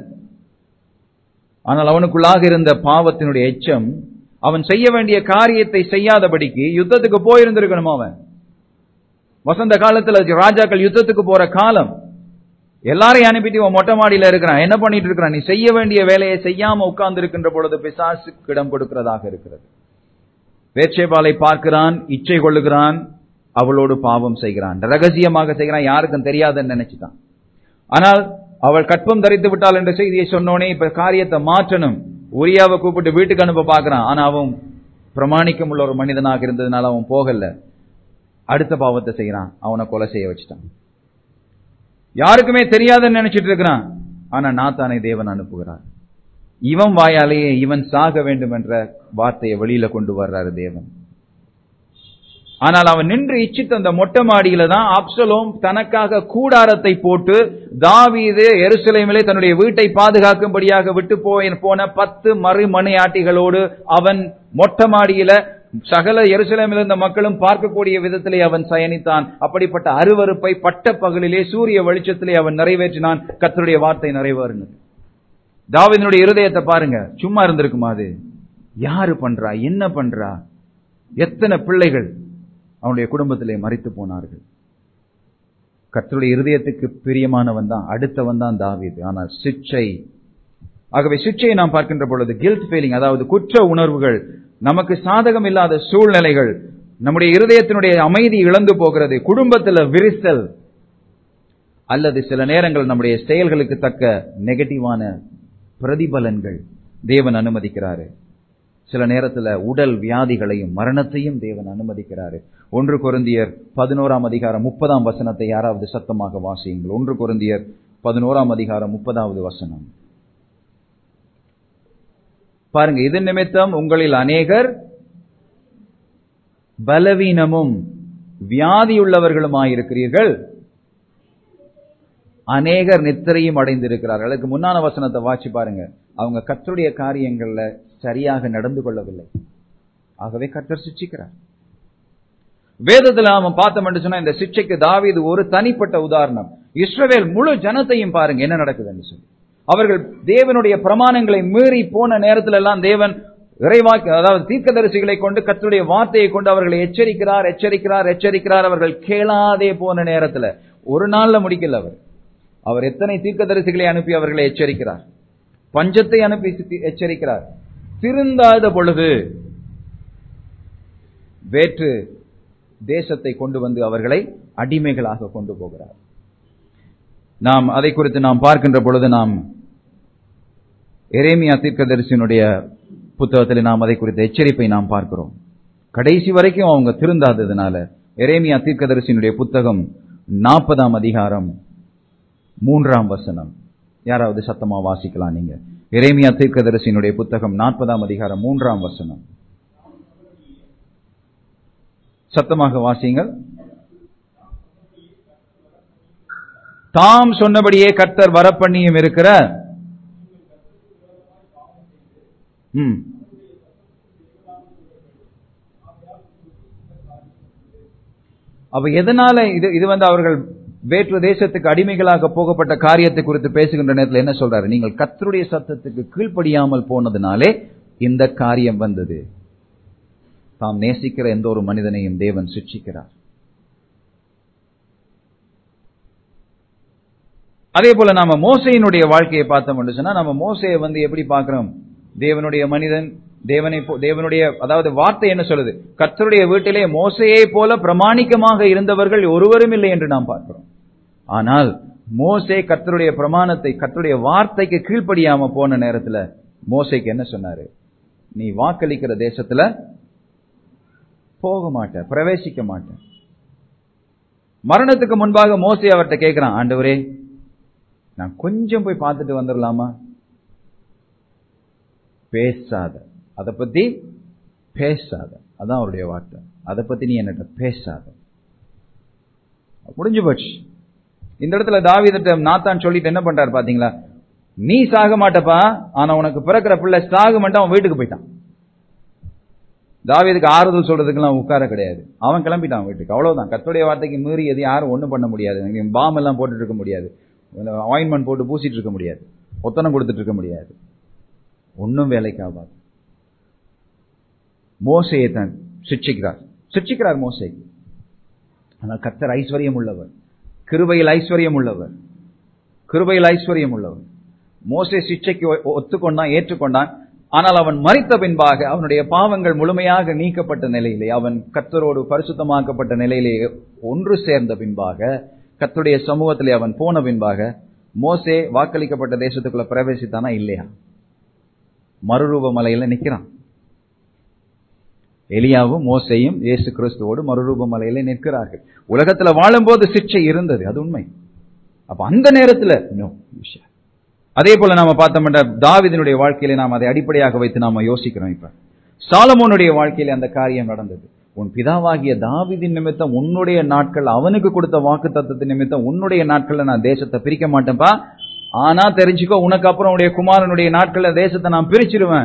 ஆனால் அவனுக்குள்ளாக இருந்த பாவத்தினுடைய எச்சம் அவன் செய்ய வேண்டிய காரியத்தை செய்யாதபடிக்கு யுத்தத்துக்கு போயிருந்திருக்கணும் அவன் வசந்த காலத்துல ராஜாக்கள் யுத்தத்துக்கு போற காலம் எல்லாரையும் அனுப்பிட்டு இவன் மொட்டை மாடியில இருக்கிறான் என்ன பண்ணிட்டு இருக்கிறான் நீ செய்ய வேண்டிய வேலையை செய்யாம உட்கார்ந்து இருக்கின்ற பொழுது பிசாசுக்கு இடம் கொடுக்கிறதாக இருக்கிறது வேட்சேபாலை பார்க்கிறான் இச்சை கொள்ளுகிறான் அவளோடு பாவம் செய்கிறான் ரகசியமாக செய்கிறான் யாருக்கும் தெரியாதுன்னு நினைச்சிட்டான் ஆனால் அவள் கற்பம் தரித்து விட்டாள் என்ற செய்தியை சொன்னோனே இப்ப காரியத்தை மாற்றணும் உரியாவை கூப்பிட்டு வீட்டுக்கு அனுப்ப பார்க்கறான் ஆனா அவன் பிரமாணிக்கம் உள்ள ஒரு மனிதனாக இருந்ததுனால அவன் போகல அடுத்த பாவத்தை செய்யறான் அவனை கொலை செய்ய வச்சுட்டான் யாருக்குமே தெரியாதுன்னு நினைச்சிட்டு இருக்கிறான் ஆனா நாத்தானை தேவன் அனுப்புகிறார் இவன் வாயாலேயே இவன் சாக வேண்டும் என்ற வார்த்தையை வெளியில கொண்டு வர்றாரு தேவன் ஆனால் அவன் நின்று இச்சித்த அந்த மொட்டை மாடியில தான் அப்சலோம் தனக்காக கூடாரத்தை போட்டு தாவீது எருசலேமிலே தன்னுடைய வீட்டை பாதுகாக்கும்படியாக விட்டு போய் போன பத்து மறுமனையாட்டிகளோடு அவன் மொட்டை மாடியில சகல எருசலேமில் இருந்த மக்களும் பார்க்கக்கூடிய விதத்திலே அவன் சயனித்தான் அப்படிப்பட்ட அருவருப்பை பட்ட பகலிலே சூரிய வெளிச்சத்திலே அவன் நிறைவேற்றினான் கர்த்தருடைய வார்த்தை நிறைவேறினது தாவீதினுடைய இருதயத்தை பாருங்க சும்மா இருந்திருக்குமா அது யாரு பண்றா என்ன பண்றா எத்தனை பிள்ளைகள் அவனுடைய குடும்பத்திலே மறித்து போனார்கள் கர்த்தருடைய இருதயத்துக்கு பிரியமானவன் தான் அடுத்தவன் தான் தாவீது ஆனால் சிச்சை ஆகவே சிச்சையை நாம் பார்க்கின்ற பொழுது கில்ட் ஃபீலிங் அதாவது குற்ற உணர்வுகள் நமக்கு சாதகம் இல்லாத சூழ்நிலைகள் நம்முடைய இருதயத்தினுடைய அமைதி இழந்து போகிறது குடும்பத்தில் விரிசல் அல்லது சில நேரங்கள் நம்முடைய செயல்களுக்கு தக்க நெகட்டிவான பிரதிபலன்கள் தேவன் அனுமதிக்கிறாரு சில நேரத்துல உடல் வியாதிகளையும் மரணத்தையும் தேவன் அனுமதிக்கிறாரு ஒன்று கொருந்தியர் பதினோராம் அதிகாரம் முப்பதாம் வசனத்தை யாராவது சத்தமாக வாசியுங்கள் ஒன்று கொருந்தியர் பதினோராம் அதிகாரம் முப்பதாவது வசனம் பாருங்க இது நிமித்தம் உங்களில் அநேகர் பலவீனமும் வியாதியுள்ளவர்களுமாயிருக்கிறீர்கள் அநேகர் நித்திரையும் அடைந்திருக்கிறார்கள் அதுக்கு முன்னான வசனத்தை வாசி பாருங்க அவங்க கர்த்தருடைய காரியங்கள்ல சரியாக நடந்து கொள்ளவில்லை ஆகவே கர்த்தர் சிக்கிறார் வேதத்துல நாம பார்த்தோம் என்று சொன்னா இந்த சிக்ஷைக்கு தாவீது ஒரு தனிப்பட்ட உதாரணம் இஸ்ரவேல் முழு ஜனத்தையும் பாருங்க என்ன நடக்குதுன்னு சொல்லி அவர்கள் தேவனுடைய பிரமாணங்களை மீறி போன நேரத்துல எல்லாம் தேவன் இறைவாக்கு அதாவது தீர்க்கதரிசிகளை கொண்டு கர்த்தருடைய வார்த்தையை கொண்டு அவர்களை எச்சரிக்கிறார் எச்சரிக்கிறார் எச்சரிக்கிறார் அவர்கள் கேளாதே போன நேரத்துல ஒரு நாள்ல முடிக்கல அவர் அவர் எத்தனை தீர்க்கதரிசிகளை அனுப்பி அவர்களை எச்சரிக்கிறார் பஞ்சத்தை அனுப்பி சி- எச்சரிக்கிறார் திருந்தாத பொழுது வேற்று தேசத்தை கொண்டு வந்து அவர்களை அடிமைகளாக கொண்டு போகிறார் நாம் அதை குறித்து நாம் பார்க்கின்ற பொழுது நாம் எரேமியா தீர்க்கதரிசியினுடைய புத்தகத்தில் நாம் அதை குறித்த எச்சரிப்பை நாம் பார்க்கிறோம் கடைசி வரைக்கும் அவங்க திருந்தாததுனால எரேமியா தீர்க்கதரிசியினுடைய புத்தகம் நாற்பதாம் அதிகாரம் மூன்றாம் வசனம் யாராவது சத்தமா வாசிக்கலாம் நீங்க எரேமியா தீர்க்கதரிசியினுடைய புத்தகம் நாற்பதாம் அதிகாரம் மூன்றாம் வசனம் சத்தமாக வாசியுங்கள் தாம் சொன்னபடியே கர்த்தர் வரப்பண்ணியும் இருக்கிற ம் அப்ப எதனால இது இது வந்து அவர்கள் வேற்று தேசத்துக்கு அடிமைகளாக போகப்பட்ட காரியத்தை குறித்து பேசுகின்ற நேரத்தில் என்ன சொல்றாரு நீங்கள் கர்த்தருடைய சத்தத்துக்கு கீழ்ப்படியாமல் போனதுனாலே இந்த காரியம் வந்தது தாம் நேசிக்கிற எந்த ஒரு மனிதனையும் தேவன் சிக்ஷிக்கிறார் அதே போல நாம மோசையினுடைய வாழ்க்கையை பார்த்தோம் என்று சொன்னா நம்ம மோசையை வந்து எப்படி பார்க்கிறோம் தேவனுடைய மனிதன் தேவனை போ- தேவனுடைய அதாவது வார்த்தை என்ன சொல்லுது கர்த்தருடைய வீட்டிலே மோசையை போல பிரமாணிக்கமாக இருந்தவர்கள் ஒருவரும் இல்லை என்று நாம் பார்க்கிறோம் ஆனால் மோசே கர்த்தருடைய பிரமாணத்தை கர்த்தருடைய வார்த்தைக்கு கீழ்ப்படியாம போன நேரத்துல மோசைக்கு என்ன சொன்னாரு நீ வாக்களிக்கிற தேசத்துல போக மாட்ட பிரவேசிக்க மாட்ட மரணத்துக்கு முன்பாக மோசே அவர்கிட்ட கேட்கிறான் ஆண்டவரே நான் கொஞ்சம் போய் பார்த்துட்டு வந்துடலாமா பேசாத அதை பத்தி பேசாத அதான் அவருடைய வார்த்தை அதை பத்தி நீ என்னட்ட பேசாத முடிஞ்சு போச்சு இந்த இடத்துல தாவீதிட்ட நாத்தான் சொல்லிட்டு என்ன பண்றாரு பாத்தீங்களா நீ சாக மாட்டப்பா ஆனா உனக்கு பிறக்கிற பிள்ளை சாக மாட்டான் அவன் வீட்டுக்கு போயிட்டான் தாவீதுக்கு ஆறுதல் சொல்றதுக்கெல்லாம் உட்கார கிடையாது அவன் கிளம்பிட்டான் வீட்டுக்கு அவ்வளவுதான் கர்த்தருடைய வார்த்தைக்கு மீறி எது யாரும் ஒண்ணும் பண்ண முடியாது பாம் எல்லாம் போட்டுட்டு இருக்க முடியாது ஆயின்மெண்ட் போட்டு பூசிட்டு இருக்க முடியாது ஒத்தனம் கொடுத்துட்டு இருக்க முடியாது ஒன்னும் வேலைக்கு ஆகாது மோசையை தான் சிக்ஷிக்கிறார் சிக்ஷிக்கிறார் மோசைக்கு ஆனால் கர்த்தர் ஐஸ்வர்யம் உள்ளவர் கிருபையில் ஐஸ்வர்யம் உள்ளவர் கிருபையில் ஐஸ்வர்யம் உள்ளவர் மோசே சிக்ஷைக்கு ஒ- ஒத்துக்கொண்டான் ஏற்றுக்கொண்டான் ஆனால் அவன் மறித்த பின்பாக அவனுடைய பாவங்கள் முழுமையாக நீக்கப்பட்ட நிலையிலே அவன் கர்த்தரோடு பரிசுத்தமாக்கப்பட்ட நிலையிலே ஒன்று சேர்ந்த பின்பாக கர்த்தருடைய சமூகத்திலே அவன் போன பின்பாக மோசே வாக்களிக்கப்பட்ட தேசத்துக்குள்ள பிரவேசித்தானா இல்லையா மறுரூப மலையில நிக்கிறான் எலியாவும் மோசையும் இயேசு கிறிஸ்துவோடு மறுரூப மலையில நிற்கிறார்கள் உலகத்துல வாழும்போது சிக்ஷை இருந்தது அது உண்மை அப்ப அந்த நேரத்துல no, விஷயம். அதே போல நாம பார்த்தோம்னா தாவீதினுடைய வாழ்க்கையில நாம் அதை அடிப்படையாக வைத்து நாம யோசிக்கிறோம் இப்ப சாலமோனுடைய வாழ்க்கையில அந்த காரியம் நடந்தது உன் பிதாவாகிய தாவீதின் நிமித்தம் உன்னுடைய நாட்கள் அவனுக்கு கொடுத்த வாக்கு தத்துவத்தின் நிமித்தம் உன்னுடைய நாட்கள்ல நான் தேசத்தை பிரிக்க மாட்டேன்ப்பா ஆனா தெரிஞ்சுக்கோ உனக்கு அப்புறம் உடைய குமாரனுடைய நாட்கள்ல தேசத்தை நான் பிரிச்சிருவேன்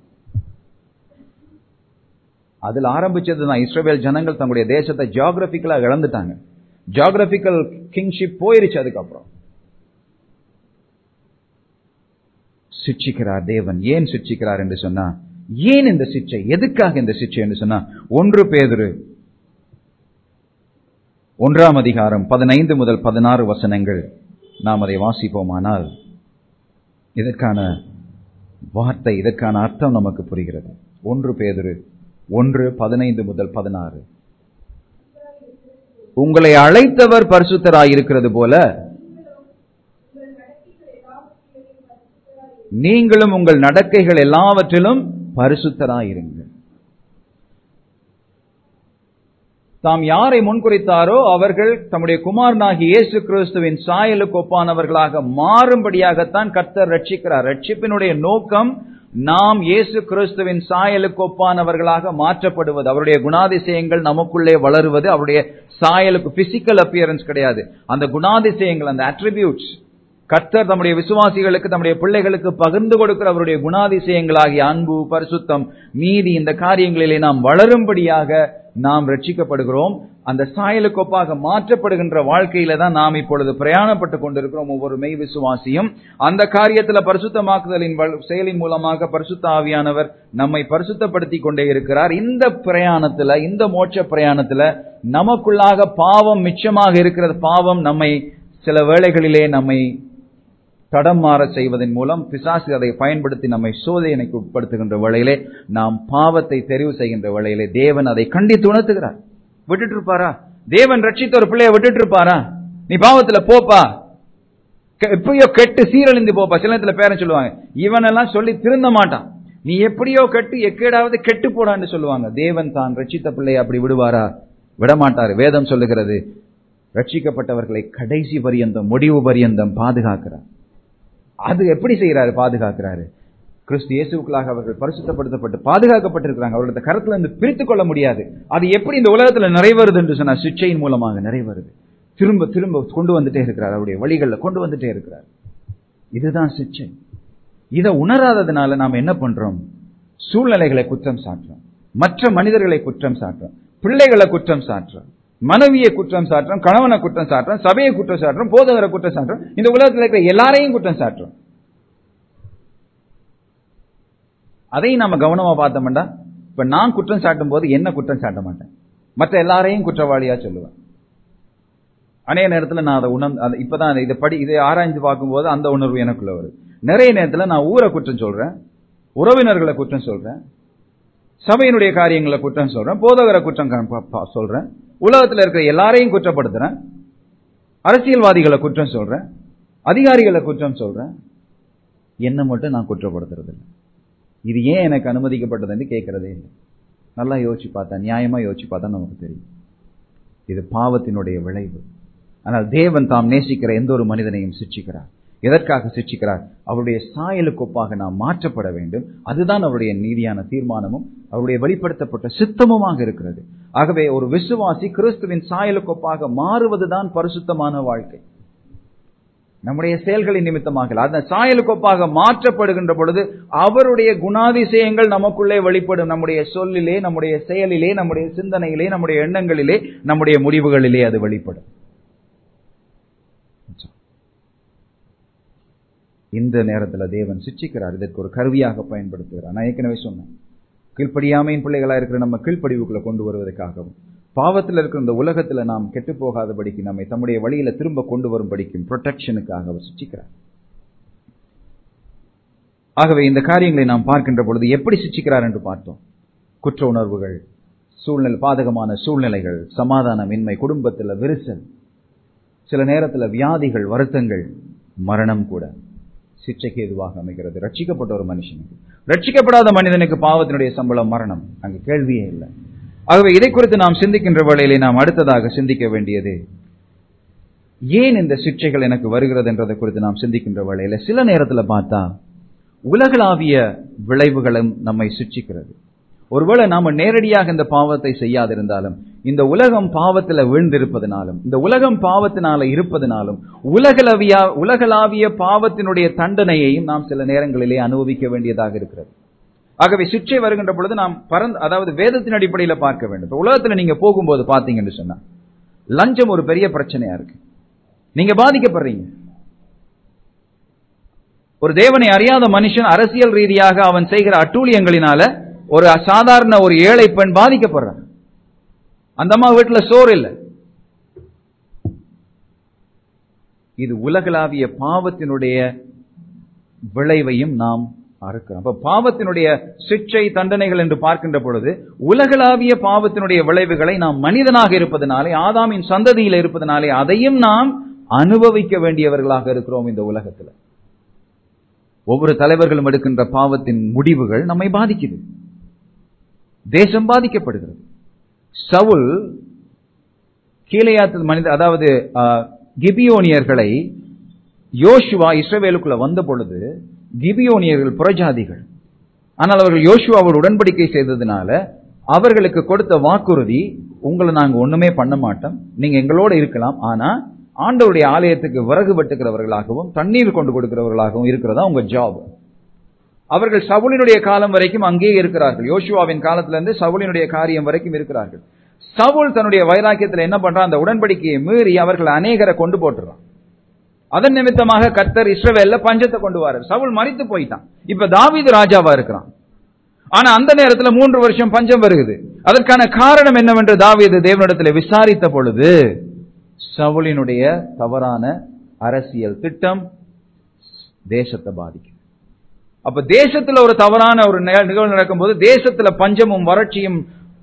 அதுல ஆரம்பிச்சது தான் இஸ்ரேல் ஜனங்கள் தங்களுடைய தேசத்தை ஜியாகிரபிக்கலா இழந்துட்டாங்க ஜியாகிரபிக்கல் கிங்ஷிப் போயிருச்சு அதுக்கப்புறம் சிட்சிக்கிறார் தேவன் ஏன் சிட்சிக்கிறார் என்று சொன்னா ஏன் இந்த சிச்சை எதுக்காக இந்த சிச்சை என்று சொன்னா ஒன்று பேதுரு ஒன்றாம் அதிகாரம் பதினைந்து முதல் பதினாறு வசனங்கள் நாம் அதை வாசிப்போமானால் இதற்கான வார்த்தை இதற்கான அர்த்தம் நமக்கு புரிகிறது ஒன்று பேதுரு ஒன்று பதினைந்து முதல் பதினாறு உங்களை அழைத்தவர் பரிசுத்தராயிருக்கிறது போல நீங்களும் உங்கள் நடக்கைகள் எல்லாவற்றிலும் பரிசுத்தராயிருங்கள் தாம் யாரை முன்குறித்தாரோ அவர்கள் தம்முடைய குமாரனாகிய இயேசு கிறிஸ்துவின் சாயலுக்கு ஒப்பானவர்களாக மாறும்படியாகத்தான் கர்த்தர் ரட்சிக்கிறார் ரட்சிப்பினுடைய நோக்கம் நாம் இயேசு கிறிஸ்துவின் சாயலுக்கு ஒப்பானவர்களாக மாற்றப்படுவது அவருடைய குணாதிசயங்கள் நமக்குள்ளே வளருவது அவருடைய சாயலுக்கு பிசிக்கல் அப்பியரன்ஸ் கிடையாது அந்த குணாதிசயங்கள் அந்த அட்ரிபியூட்ஸ் கர்த்தர் தம்முடைய விசுவாசிகளுக்கு தம்முடைய பிள்ளைகளுக்கு பகிர்ந்து கொடுக்கிற அவருடைய குணாதிசயங்களாகிய அன்பு பரிசுத்தம் நீதி இந்த காரியங்களிலே நாம் வளரும்படியாக நாம் ரட்சிக்கப்படுகிறோம் அந்த சாயலுக்கு ஒப்பாக மாற்றப்படுகின்ற வாழ்க்கையில தான் நாம் இப்பொழுது பிரயாணப்பட்டு கொண்டிருக்கிறோம் ஒவ்வொரு மெய் விசுவாசியும் அந்த காரியத்துல பரிசுத்தமாக்குதலின் வல்- செயலின் மூலமாக பரிசுத்த ஆவியானவர் நம்மை பரிசுத்தப்படுத்தி கொண்டே இருக்கிறார் இந்த பிரயாணத்துல இந்த மோட்ச பிரயாணத்துல நமக்குள்ளாக பாவம் மிச்சமாக இருக்கிறது பாவம் நம்மை சில வேளைகளிலே நம்மை தடம் மாற செய்வதன் மூலம் பிசாசு அதை பயன்படுத்தி நம்மை சோதனைக்கு உட்படுத்துகின்ற வேளையிலே நாம் பாவத்தை தெரிவு செய்கின்ற வேளையிலே தேவன் அதை கண்டித்து உணர்த்துகிறார் விட்டுட்டு இருப்பாரா தேவன் ரட்சித்த ஒரு பிள்ளைய விட்டுட்டு இருப்பாரா நீ பாவத்துல போப்பா கெ- எப்படியோ கெட்டு சீரழிந்து போப்பா சில நேரத்துல பேரன் சொல்லுவாங்க இவனெல்லாம் சொல்லி திருந்த மாட்டான் நீ எப்படியோ கெட்டு எக்கேடாவது கெட்டு போடான்னு சொல்லுவாங்க தேவன் தான் ரட்சித்த பிள்ளையை அப்படி விடுவாரா விடமாட்டாரு வேதம் சொல்லுகிறது ரட்சிக்கப்பட்டவர்களை கடைசி பரியந்தம் முடிவு பரியந்தம் பாதுகாக்கிறார் அது எப்படி செய்யறாரு பாதுகாக்கிறாரு கிறிஸ்து இயேசுக்களாக அவர்கள் பரிசுத்தப்படுத்தப்பட்டு பாதுகாக்கப்பட்டிருக்கிறாங்க அவர்களோட கருத்துல இருந்து பிரித்துக் கொள்ள முடியாது அது எப்படி இந்த உலகத்துல நிறைவேறுது என்று சொன்னா சிச்சையின் மூலமாக நிறைவேறுது திரும்ப திரும்ப கொண்டு வந்துட்டே இருக்கிறார் அவருடைய வழிகளில் கொண்டு வந்துட்டே இருக்கிறார் இதுதான் சிச்சை இதை உணராததுனால நாம் என்ன பண்றோம் சூழ்நிலைகளை குற்றம் சாட்டுறோம் மற்ற மனிதர்களை குற்றம் சாட்டுறோம் பிள்ளைகளை குற்றம் சாட்டுறோம் மனைவியை குற்றம் சாட்டுறோம் கணவனை குற்றம் சாட்டுறோம் சபையை குற்றம் சாட்டுறோம் போதகரை குற்றம் சாட்டுறோம் இந்த உலகத்தில் இருக்கிற எல்லாரையும் குற்றம் சாட்டுறோம் அதையும் நம்ம கவனமா பார்த்தோம்டா இப்ப நான் குற்றம் சாட்டும் போது என்ன குற்றம் சாட்ட மாட்டேன் மற்ற எல்லாரையும் குற்றவாளியா சொல்லுவேன் அநேக நேரத்துல நான் அதை உணர்ந்து அதை இப்பதான் அதை- இதை படி இதை ஆராய்ஞ்சு பார்க்கும்போது அந்த உணர்வு எனக்குள்ள வருது நிறைய நேரத்துல நான் ஊரை குற்றம் சொல்றேன் உறவினர்களை குற்றம் சொல்றேன் சபையினுடைய காரியங்களை குற்றம் சொல்றேன் போதகரை குற்றம் க- ப- சொல்றேன் உலகத்தில் இருக்கிற எல்லாரையும் குற்றப்படுத்துறேன் அரசியல்வாதிகளை குற்றம் சொல்றேன் அதிகாரிகளை குற்றம் சொல்றேன் என்ன மட்டும் நான் குற்றப்படுத்துறது இல்லை இது ஏன் எனக்கு அனுமதிக்கப்பட்டதுன்னு கேட்கறதே இல்லை நல்லா யோசிச்சு பார்த்தா நியாயமா யோசிச்சு பார்த்தா நமக்கு தெரியும் இது பாவத்தினுடைய விளைவு ஆனால் தேவன் தாம் நேசிக்கிற எந்த ஒரு மனிதனையும் சிட்சிக்கிறார் எதற்காக சிட்சிக்கிறார் அவருடைய சாயலுக்கு ஒப்பாக நாம் மாற்றப்பட வேண்டும் அதுதான் அவருடைய நீதியான தீர்மானமும் அவருடைய வெளிப்படுத்தப்பட்ட சித்தமுமாக இருக்கிறது ஆகவே ஒரு விசுவாசி கிறிஸ்துவின் சாயலுக்கு ஒப்பாக மாறுவதுதான் பரிசுத்தமான வாழ்க்கை நம்முடைய செயல்களின் நிமித்தமாக அந்த சாயலுக்கு ஒப்பாக மாற்றப்படுகின்ற பொழுது அவருடைய குணாதிசயங்கள் நமக்குள்ளே வெளிப்படும் நம்முடைய சொல்லிலே நம்முடைய செயலிலே நம்முடைய சிந்தனையிலே நம்முடைய எண்ணங்களிலே நம்முடைய முடிவுகளிலே அது வெளிப்படும் இந்த நேரத்தில் தேவன் சிச்சிக்கிறார் இதற்கு ஒரு கருவியாக பயன்படுத்துகிறார் நான் ஏற்கனவே சொன்னேன் கீழ்ப்படியாமையின் பிள்ளைகளா இருக்கிற நம்ம கீழ்ப்படிவுக்குள்ள கொண்டு வருவதற்காகவும் பாவத்தில் இருக்கிற இந்த உலகத்துல நாம் கெட்டு போகாதபடிக்கு நம்மை தம்முடைய வழியில திரும்ப கொண்டு வரும்படிக்கும் ப்ரொடெக்ஷனுக்காக அவர் சிச்சிக்கிறார் ஆகவே இந்த காரியங்களை நாம் பார்க்கின்ற பொழுது எப்படி சிச்சிக்கிறார் என்று பார்த்தோம் குற்ற உணர்வுகள் சூழ்நிலை பாதகமான சூழ்நிலைகள் சமாதானமின்மை குடும்பத்தில் விரிசல் சில நேரத்தில் வியாதிகள் வருத்தங்கள் மரணம் கூட சிற்றைக்கு எதுவாக அமைகிறது ரட்சிக்கப்பட்ட ஒரு மனுஷனுக்கு ரட்சிக்கப்படாத மனிதனுக்கு பாவத்தினுடைய சம்பளம் மரணம் அங்கு கேள்வியே இல்லை ஆகவே இதை குறித்து நாம் சிந்திக்கின்ற வேளையிலே நாம் அடுத்ததாக சிந்திக்க வேண்டியது ஏன் இந்த சிக்ஷைகள் எனக்கு வருகிறது என்றதை குறித்து நாம் சிந்திக்கின்ற வேளையில சில நேரத்தில் பார்த்தா உலகளாவிய விளைவுகளும் நம்மை சிக்ஷிக்கிறது ஒருவேளை நாம நேரடியாக இந்த பாவத்தை செய்யாதிருந்தாலும் இந்த உலகம் பாவத்தில் வீழ்ந்திருப்பதனாலும் இந்த உலகம் பாவத்தினால இருப்பதனாலும் உலகளவிய உலகளாவிய பாவத்தினுடைய தண்டனையையும் நாம் சில நேரங்களிலே அனுபவிக்க வேண்டியதாக இருக்கிறது ஆகவே சிற்றை வருகின்ற பொழுது நாம் பரந்த அதாவது வேதத்தின் அடிப்படையில் பார்க்க வேண்டும் இப்ப உலகத்துல நீங்க போகும்போது பாத்தீங்கன்னு சொன்னா லஞ்சம் ஒரு பெரிய பிரச்சனையா இருக்கு நீங்க பாதிக்கப்படுறீங்க ஒரு தேவனை அறியாத மனுஷன் அரசியல் ரீதியாக அவன் செய்கிற அட்டூழியங்களினால ஒரு சாதாரண ஒரு ஏழை பெண் பாதிக்கப்படுறான் அந்த அம்மா வீட்டுல சோறு இல்லை இது உலகளாவிய பாவத்தினுடைய விளைவையும் நாம் அறுக்கிறோம் அப்ப பாவத்தினுடைய சிக்ஷை தண்டனைகள் என்று பார்க்கின்ற பொழுது உலகளாவிய பாவத்தினுடைய விளைவுகளை நாம் மனிதனாக இருப்பதனாலே ஆதாமின் சந்ததியில் இருப்பதனாலே அதையும் நாம் அனுபவிக்க வேண்டியவர்களாக இருக்கிறோம் இந்த உலகத்தில் ஒவ்வொரு தலைவர்களும் எடுக்கின்ற பாவத்தின் முடிவுகள் நம்மை பாதிக்குது தேசம் பாதிக்கப்படுகிறது சவுல் கீழையாத்து மனித அதாவது கிபியோனியர்களை யோசுவா இஸ்ரவேலுக்குள்ள வந்த பொழுது கிபியோனியர்கள் புறஜாதிகள் ஆனால் அவர்கள் யோசுவாவோடு உடன்படிக்கை செய்ததுனால அவர்களுக்கு கொடுத்த வாக்குறுதி உங்களை நாங்க ஒண்ணுமே பண்ண மாட்டோம் நீங்க எங்களோட இருக்கலாம் ஆனா ஆண்டவருடைய ஆலயத்துக்கு விறகு வெட்டுகிறவர்களாகவும் தண்ணீர் கொண்டு கொடுக்கிறவர்களாகவும் இருக்கிறதா உங்க ஜாப் அவர்கள் சவுலினுடைய காலம் வரைக்கும் அங்கேயே இருக்கிறார்கள் யோசுவாவின் காலத்திலிருந்து சவுலினுடைய காரியம் வரைக்கும் இருக்கிறார்கள் சவுல் தன்னுடைய வைராக்கியத்தில் என்ன பண்றான் அந்த உடன்படிக்கையை மீறி அவர்கள் அநேகரை கொண்டு போட்டுறான் அதன் நிமித்தமாக கத்தர் இஸ்ரவேல்ல பஞ்சத்தை கொண்டு வரார் சவுல் மறித்து போயிட்டான் இப்ப தாவீது ராஜாவா இருக்கிறான் ஆனா அந்த நேரத்துல மூன்று வருஷம் பஞ்சம் வருகிறது அதற்கான காரணம் என்னவென்று தாவீது தேவனிடத்தில் விசாரித்த பொழுது சவுலினுடைய தவறான அரசியல் திட்டம் தேசத்தை பாதிக்கும் அப்ப தேசத்துல ஒரு தவறான ஒரு நிகழ்வு நடக்கும்போது தேசத்துல பஞ்சமும் வறட்சியும்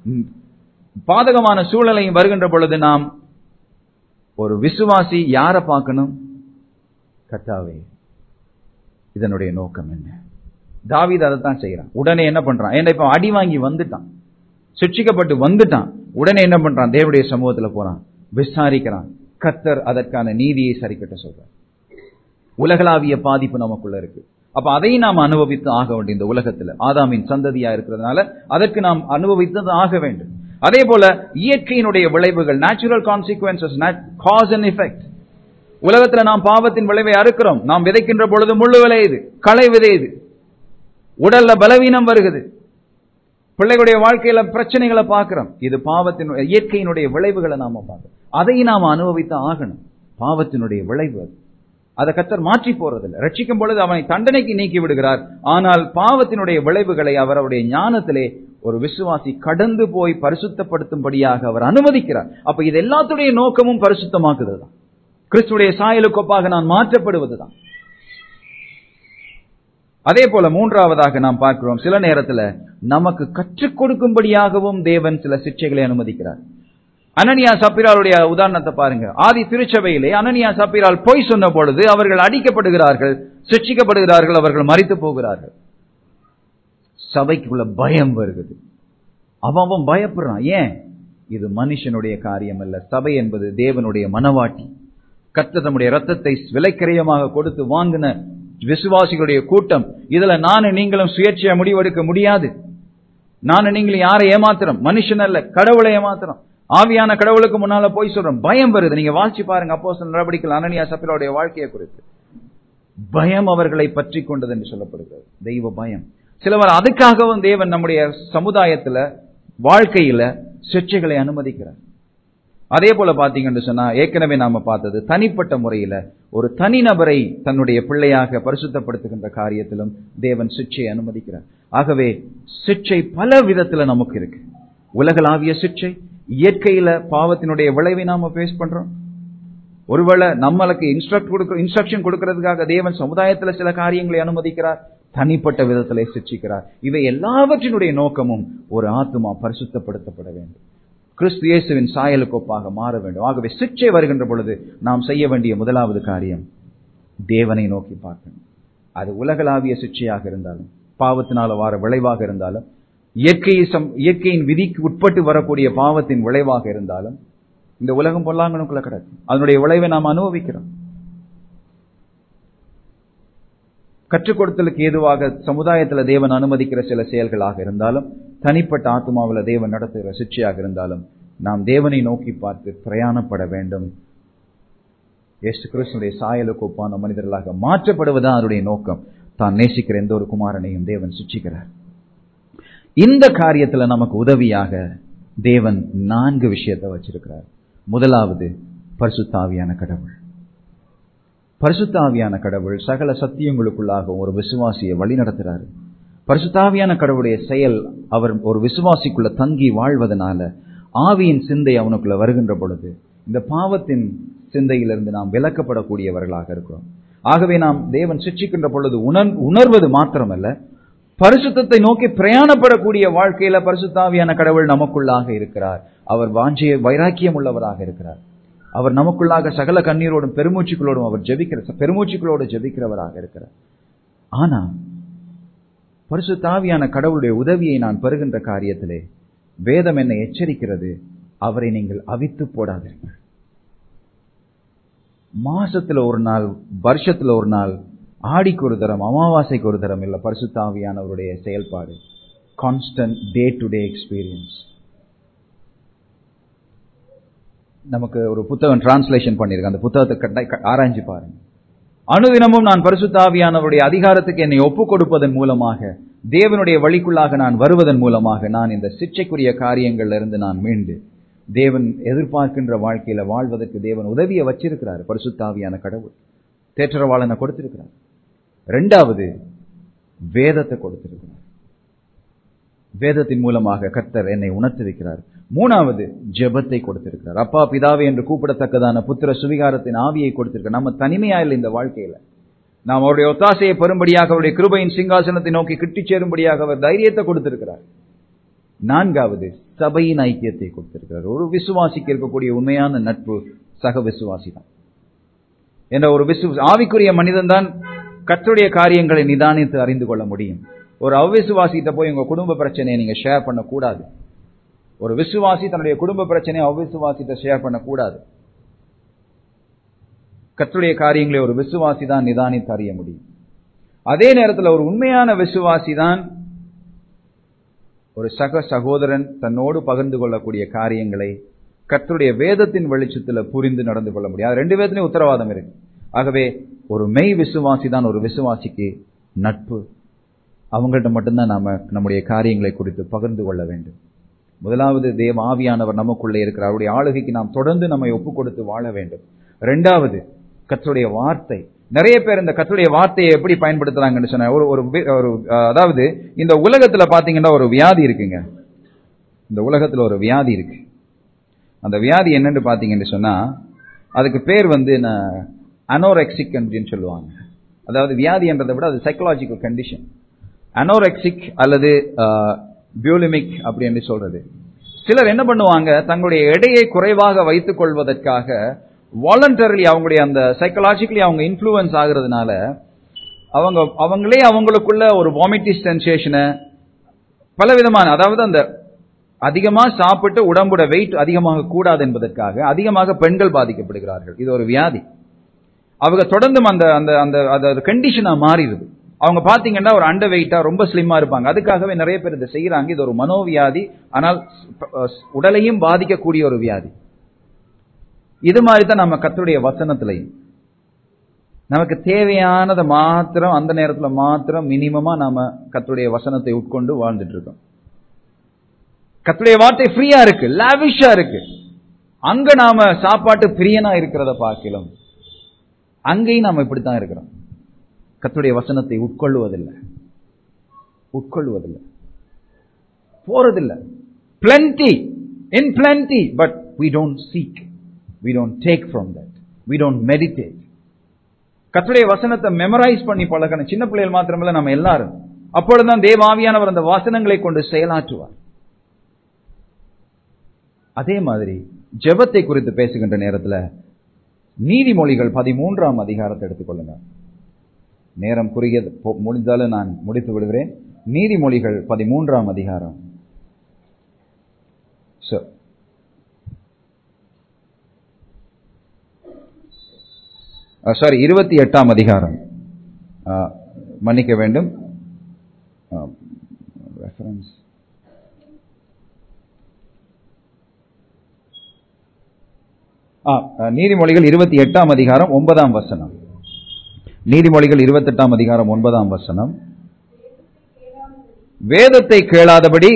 பாதகமான சூழ்நிலையும் வருகின்ற பொழுது நாம் ஒரு விசுவாசி யாரை பார்க்கணும் கத்தாவே இதனுடைய நோக்கம் என்ன தாவீது அதைத்தான் செய்யறான் உடனே என்ன பண்றான் ஏன்னா இப்ப அடி வாங்கி வந்துட்டான் சிக்ஷிக்கப்பட்டு வந்துட்டான் உடனே என்ன பண்றான் தேவடைய சமூகத்துல போறான் விசாரிக்கிறான் கத்தர் அதற்கான நீதியை சரிக்கட்ட சொல்றார் உலகளாவிய பாதிப்பு நமக்குள்ள இருக்கு அப்ப அதையும் நாம் அனுபவித்து ஆக வேண்டும் இந்த உலகத்துல ஆதாமின் சந்ததியா இருக்கிறதுனால அதற்கு நாம் அனுபவித்து ஆக வேண்டும் அதே போல இயற்கையினுடைய விளைவுகள் natural consequences cause and effect உலகத்துல நாம் பாவத்தின் விளைவை அறுக்கிறோம் நாம் விதைக்கின்ற பொழுது முள்ளு விளையுது களை விதையுது உடல்ல பலவீனம் வருகிறது பிள்ளைகளுடைய வாழ்க்கையில பிரச்சனைகளை பார்க்கிறோம் இது பாவத்தின் இயற்கையினுடைய விளைவுகளை நாம பார்க்கிறோம் அதையும் நாம் அனுபவித்து ஆகணும் பாவத்தினுடைய விளைவு அது அதை கத்தர் மாற்றி போறதில்லை ரட்சிக்கும் பொழுது அவனை தண்டனைக்கு நீக்கி விடுகிறார் ஆனால் பாவத்தினுடைய விளைவுகளை அவர் அவருடைய ஞானத்திலே ஒரு விசுவாசி கடந்து போய் பரிசுத்தப்படுத்தும்படியாக அவர் அனுமதிக்கிறார் அப்ப இது எல்லாத்துடைய நோக்கமும் பரிசுத்தமாக்குது தான் கிறிஸ்துடைய சாயலுக்கொப்பாக நான் மாற்றப்படுவதுதான் அதே போல மூன்றாவதாக நாம் பார்க்கிறோம் சில நேரத்துல நமக்கு கற்றுக் கொடுக்கும்படியாகவும் தேவன் சில சிக்ஷைகளை அனுமதிக்கிறார் அனனியா சப்பிராளுடைய உதாரணத்தை பாருங்க ஆதி திருச்சபையிலே அனனியா சப்பிரால் பொய் சொன்ன பொழுது அவர்கள் அடிக்கப்படுகிறார்கள் சிக்ஷிக்கப்படுகிறார்கள் அவர்கள் மறித்து போகிறார்கள் சபைக்குள்ள பயம் வருகிறது அவன் அவன் பயப்படுறான் ஏன் இது மனுஷனுடைய காரியம் அல்ல சபை என்பது தேவனுடைய மனவாட்டி கர்த்தர் தம்முடைய ரத்தத்தை விலைக்கரியமாக கொடுத்து வாங்கின விசுவாசிகளுடைய கூட்டம் இதுல நானும் நீங்களும் சுயேட்சையா முடிவெடுக்க முடியாது நானும் நீங்களும் யாரை ஏமாத்துறோம் மனுஷன் அல்ல கடவுளை ஏமாத்துறோம் ஆவியான கடவுளுக்கு முன்னால போய் சொல்றோம் பயம் வருது நீங்க வாசிச்சு பாருங்க அப்போ நடவடிக்கை அனனியா சப்பிரோடைய வாழ்க்கையை குறித்து பயம் அவர்களை பற்றி கொண்டது என்று சொல்லப்படுகிறது தெய்வ பயம் சிலவர் அதுக்காகவும் தேவன் நம்முடைய சமுதாயத்துல வாழ்க்கையில சிக்ஷைகளை அனுமதிக்கிறார் அதே போல பாத்தீங்கன்னு சொன்னா ஏற்கனவே நாம பார்த்தது தனிப்பட்ட முறையில ஒரு தனிநபரை தன்னுடைய பிள்ளையாக பரிசுத்தப்படுத்துகின்ற காரியத்திலும் தேவன் சிக்ஷை அனுமதிக்கிறார் ஆகவே சிக்ஷை பல விதத்துல நமக்கு இருக்கு உலகளாவிய சிக்ஷை இயற்கையில பாவத்தினுடைய விளைவை நாம பேஸ் பண்றோம் ஒருவேளை நம்மளுக்கு இன்ஸ்ட்ரக்ட் கொடுக்க இன்ஸ்ட்ரக்ஷன் கொடுக்கறதுக்காக தேவன் சமுதாயத்துல சில காரியங்களை அனுமதிக்கிறார் தனிப்பட்ட விதத்திலே சிக்ஷிக்கிறார் இவை எல்லாவற்றினுடைய நோக்கமும் ஒரு ஆத்மா பரிசுத்தப்படுத்தப்பட வேண்டும் கிறிஸ்து இயேசுவின் சாயலுக்கு ஒப்பாக மாற வேண்டும் ஆகவே சிக்ஷை வருகின்ற பொழுது நாம் செய்ய வேண்டிய முதலாவது காரியம் தேவனை நோக்கி பார்க்கணும் அது உலகளாவிய சிக்ஷையாக இருந்தாலும் பாவத்தினால வார விளைவாக இருந்தாலும் இயற்கையை இயற்கையின் விதிக்கு உட்பட்டு வரக்கூடிய பாவத்தின் விளைவாக இருந்தாலும் இந்த உலகம் பொல்லாங்கனுக்குள்ள கிடக்கு அதனுடைய விளைவை நாம் அனுபவிக்கிறோம் கற்றுக் கொடுத்தலுக்கு ஏதுவாக சமுதாயத்தில் தேவன் அனுமதிக்கிற சில செயல்களாக இருந்தாலும் தனிப்பட்ட ஆத்மாவில் தேவன் நடத்துகிற சிக்ஷையாக இருந்தாலும் நாம் தேவனை நோக்கி பார்த்து பிரயாணப்பட வேண்டும் இயேசு கிருஷ்ணனுடைய சாயலுக்கு ஒப்பான மனிதர்களாக மாற்றப்படுவதுதான் அவருடைய நோக்கம் தான் நேசிக்கிற எந்த ஒரு குமாரனையும் தேவன் சிக்ஷிக்கிறார் இந்த காரியத்துல நமக்கு உதவியாக தேவன் நான்கு விஷயத்தை வச்சிருக்கிறார் முதலாவது பரிசுத்தாவியான கடவுள் பரிசுத்தாவியான கடவுள் சகல சத்தியங்களுக்குள்ளாக ஒரு விசுவாசியை வழி நடத்துறாரு பரிசுத்தாவியான கடவுளுடைய செயல் அவர் ஒரு விசுவாசிக்குள்ள தங்கி வாழ்வதனால ஆவியின் சிந்தை அவனுக்குள்ள வருகின்ற பொழுது இந்த பாவத்தின் சிந்தையிலிருந்து நாம் விலக்கப்படக்கூடியவர்களாக இருக்கிறோம் ஆகவே நாம் தேவன் சிக்ஷிக்கின்ற பொழுது உணர் உணர்வது மாத்திரமல்ல பரிசுத்தத்தை நோக்கி பிரயாணப்படக்கூடிய வாழ்க்கையில பரிசுத்தாவியான கடவுள் நமக்குள்ளாக இருக்கிறார் அவர் வாஞ்சிய வைராக்கியம் உள்ளவராக இருக்கிறார் அவர் நமக்குள்ளாக சகல கண்ணீரோடும் பெருமூச்சுக்களோடும் அவர் ஜெபிக்கிற பெருமூச்சுக்களோடு ஜெபிக்கிறவராக இருக்கிறார் ஆனா பரிசுத்தாவியான கடவுளுடைய உதவியை நான் பெறுகின்ற காரியத்திலே வேதம் என்னை எச்சரிக்கிறது அவரை நீங்கள் அவித்து போடாதீர்கள் மாசத்துல ஒரு நாள் வருஷத்துல ஒரு நாள் ஆடிக்கு ஒரு தரம் அமாவாசைக்கு ஒரு தரம் இல்ல பரிசுத்தாவியானவருடைய செயல்பாடு constant day to day experience நமக்கு ஒரு புத்தகம் டிரான்ஸ்லேஷன் பண்ணிருக்கேன் அந்த புத்தகத்தை ஆராய்ஞ்சு பாருங்க அனுதினமும் நான் பரிசுத்தாவியானவருடைய அதிகாரத்துக்கு என்னை ஒப்புக் கொடுப்பதன் மூலமாக தேவனுடைய வழிக்குள்ளாக நான் வருவதன் மூலமாக நான் இந்த சிக்ஷைக்குரிய காரியங்கள்ல இருந்து நான் மீண்டு தேவன் எதிர்பார்க்கின்ற வாழ்க்கையில வாழ்வதற்கு தேவன் உதவியை வச்சிருக்கிறார் பரிசுத்தாவியான கடவுள் தேற்றரவாளனை கொடுத்திருக்கிறார் ரெண்டாவது வேதத்தை கொடுத்திருக்கிறார் வேதத்தின் மூலமாக கர்த்தர் என்னை உணர்த்திருக்கிறார் மூணாவது ஜெபத்தை கொடுத்திருக்கிறார் அப்பா பிதாவே என்று கூப்பிடத்தக்கதான புத்திர சுவிகாரத்தின் ஆவியை கொடுத்திருக்கிறார் நம்ம தனிமையா இல்லை இந்த வாழ்க்கையில நாம் அவருடைய ஒத்தாசையை பெறும்படியாக அவருடைய கிருபையின் சிங்காசனத்தை நோக்கி கிட்டி சேரும்படியாக அவர் தைரியத்தை கொடுத்திருக்கிறார் நான்காவது சபையின் ஐக்கியத்தை கொடுத்திருக்கிறார் ஒரு விசுவாசிக்கு இருக்கக்கூடிய உண்மையான நட்பு சக விசுவாசி தான் என்ற ஒரு விசு ஆவிக்குரிய மனிதன் தான் கற்றுடைய காரியங்களை நிதானித்து அறிந்து கொள்ள முடியும் ஒரு அவ்விசுவாசிகிட்ட போய் உங்க குடும்ப பிரச்சனையை நீங்க ஷேர் பண்ணக்கூடாது ஒரு விசுவாசி தன்னுடைய குடும்ப பிரச்சனையை அவ்விசுவாசிட்ட ஷேர் பண்ணக்கூடாது கற்றுடைய காரியங்களை ஒரு விசுவாசி தான் நிதானித்து அறிய முடியும் அதே நேரத்தில் ஒரு உண்மையான விசுவாசி தான் ஒரு சக சகோதரன் தன்னோடு பகிர்ந்து கொள்ளக்கூடிய காரியங்களை கர்த்தருடைய வேதத்தின் வெளிச்சத்தில் புரிந்து நடந்து கொள்ள முடியும் அது ரெண்டு பேர்த்திலையும் உத்தரவாதம் இருக்கு ஆகவே ஒரு மெய் விசுவாசி தான் ஒரு விசுவாசிக்கு நட்பு அவங்கள்ட்ட மட்டும்தான் நாம நம்முடைய காரியங்களை குறித்து பகிர்ந்து கொள்ள வேண்டும் முதலாவது தேவ ஆவியானவர் நமக்குள்ளே இருக்கிற அவருடைய ஆளுகைக்கு நாம் தொடர்ந்து நம்மை ஒப்பு கொடுத்து வாழ வேண்டும் ரெண்டாவது கத்துடைய வார்த்தை நிறைய பேர் இந்த கத்துடைய வார்த்தையை எப்படி பயன்படுத்துறாங்கன்னு சொன்ன ஒரு ஒரு ஒரு அதாவது இந்த உலகத்துல பாத்தீங்கன்னா ஒரு வியாதி இருக்குங்க இந்த உலகத்துல ஒரு வியாதி இருக்கு அந்த வியாதி என்னன்னு பாத்தீங்கன்னு சொன்னா அதுக்கு பேர் வந்து அனோரெக்சிக் அப்படின்னு சொல்லுவாங்க அதாவது வியாதி என்றதை விட அது சைக்கலாஜிக்கல் கண்டிஷன் அனோரெக்சிக் அல்லது பியூலிமிக் அப்படி என்று சொல்றது சிலர் என்ன பண்ணுவாங்க தங்களுடைய எடையை குறைவாக வைத்துக் கொள்வதற்காக வாலண்டரிலி அவங்களுடைய அந்த சைக்கலாஜிக்கலி அவங்க இன்ஃப்ளூயன்ஸ் ஆகுறதுனால அவங்க அவங்களே அவங்களுக்குள்ள ஒரு வாமிட்டிஸ் சென்சேஷனை பலவிதமான அதாவது அந்த அதிகமா சாப்பிட்டு உடம்போட வெயிட் அதிகமாக கூடாது என்பதற்காக அதிகமாக பெண்கள் பாதிக்கப்படுகிறார்கள் இது ஒரு வியாதி அவங்க தொடர்ந்தும் அந்த அந்த அந்த அது கண்டிஷனா மாறிடுது அவங்க பாத்தீங்கன்னா ஒரு அண்டர் வெயிட்டா ரொம்ப ஸ்லிம்மா இருப்பாங்க அதுக்காகவே நிறைய பேர் இதை செய்யறாங்க இது ஒரு மனோவியாதி ஆனால் உடலையும் பாதிக்கக்கூடிய ஒரு வியாதி இது மாதிரி தான் நம்ம கத்துடைய வசனத்திலையும் நமக்கு தேவையானதை மாத்திரம் அந்த நேரத்துல மாத்திரம் மினிமமா நாம கத்துடைய வசனத்தை உட்கொண்டு வாழ்ந்துட்டு இருக்கோம் கத்துடைய வார்த்தை ஃப்ரீயா இருக்கு லாவிஷா இருக்கு அங்க நாம சாப்பாட்டு பிரியனா இருக்கிறத பார்க்கலாம் அங்கேயும் நாம இப்படித்தான் இருக்கிறோம் கத்துடைய வசனத்தை உட்கொள்வதில்லை உட்கொள்வதில்லை போறதில்லை plenty in plenty but we don't seek we don't take from that we don't meditate கத்துடைய வசனத்தை மெமரைஸ் பண்ணி பழகணும் சின்ன பிள்ளைகள் மாத்திரமல்ல நம்ம எல்லாரும் அப்பொழுதுதான் தேவாவியானவர் அந்த வசனங்களை கொண்டு செயலாற்றுவார் அதே மாதிரி ஜெபத்தை குறித்து பேசுகின்ற நேரத்தில் நீதிமொழிகள் பதிமூன்றாம் அதிகாரத்தை எடுத்துக்கொள்ளுங்க நேரம் குறுகியது முடிந்தாலும் நான் முடித்து விடுகிறேன் நீதிமொழிகள் பதிமூன்றாம் அதிகாரம் சாரி இருபத்தி எட்டாம் அதிகாரம் மன்னிக்க வேண்டும் ரெஃபரன்ஸ் நீதிமொழிகள் இருபத்தி எட்டாம் அதிகாரம் ஒன்பதாம் வசனம் நீதிமொழிகள் இருபத்தி எட்டாம் அதிகாரம் ஒன்பதாம் வசனம் வேதத்தை கேளாதபடி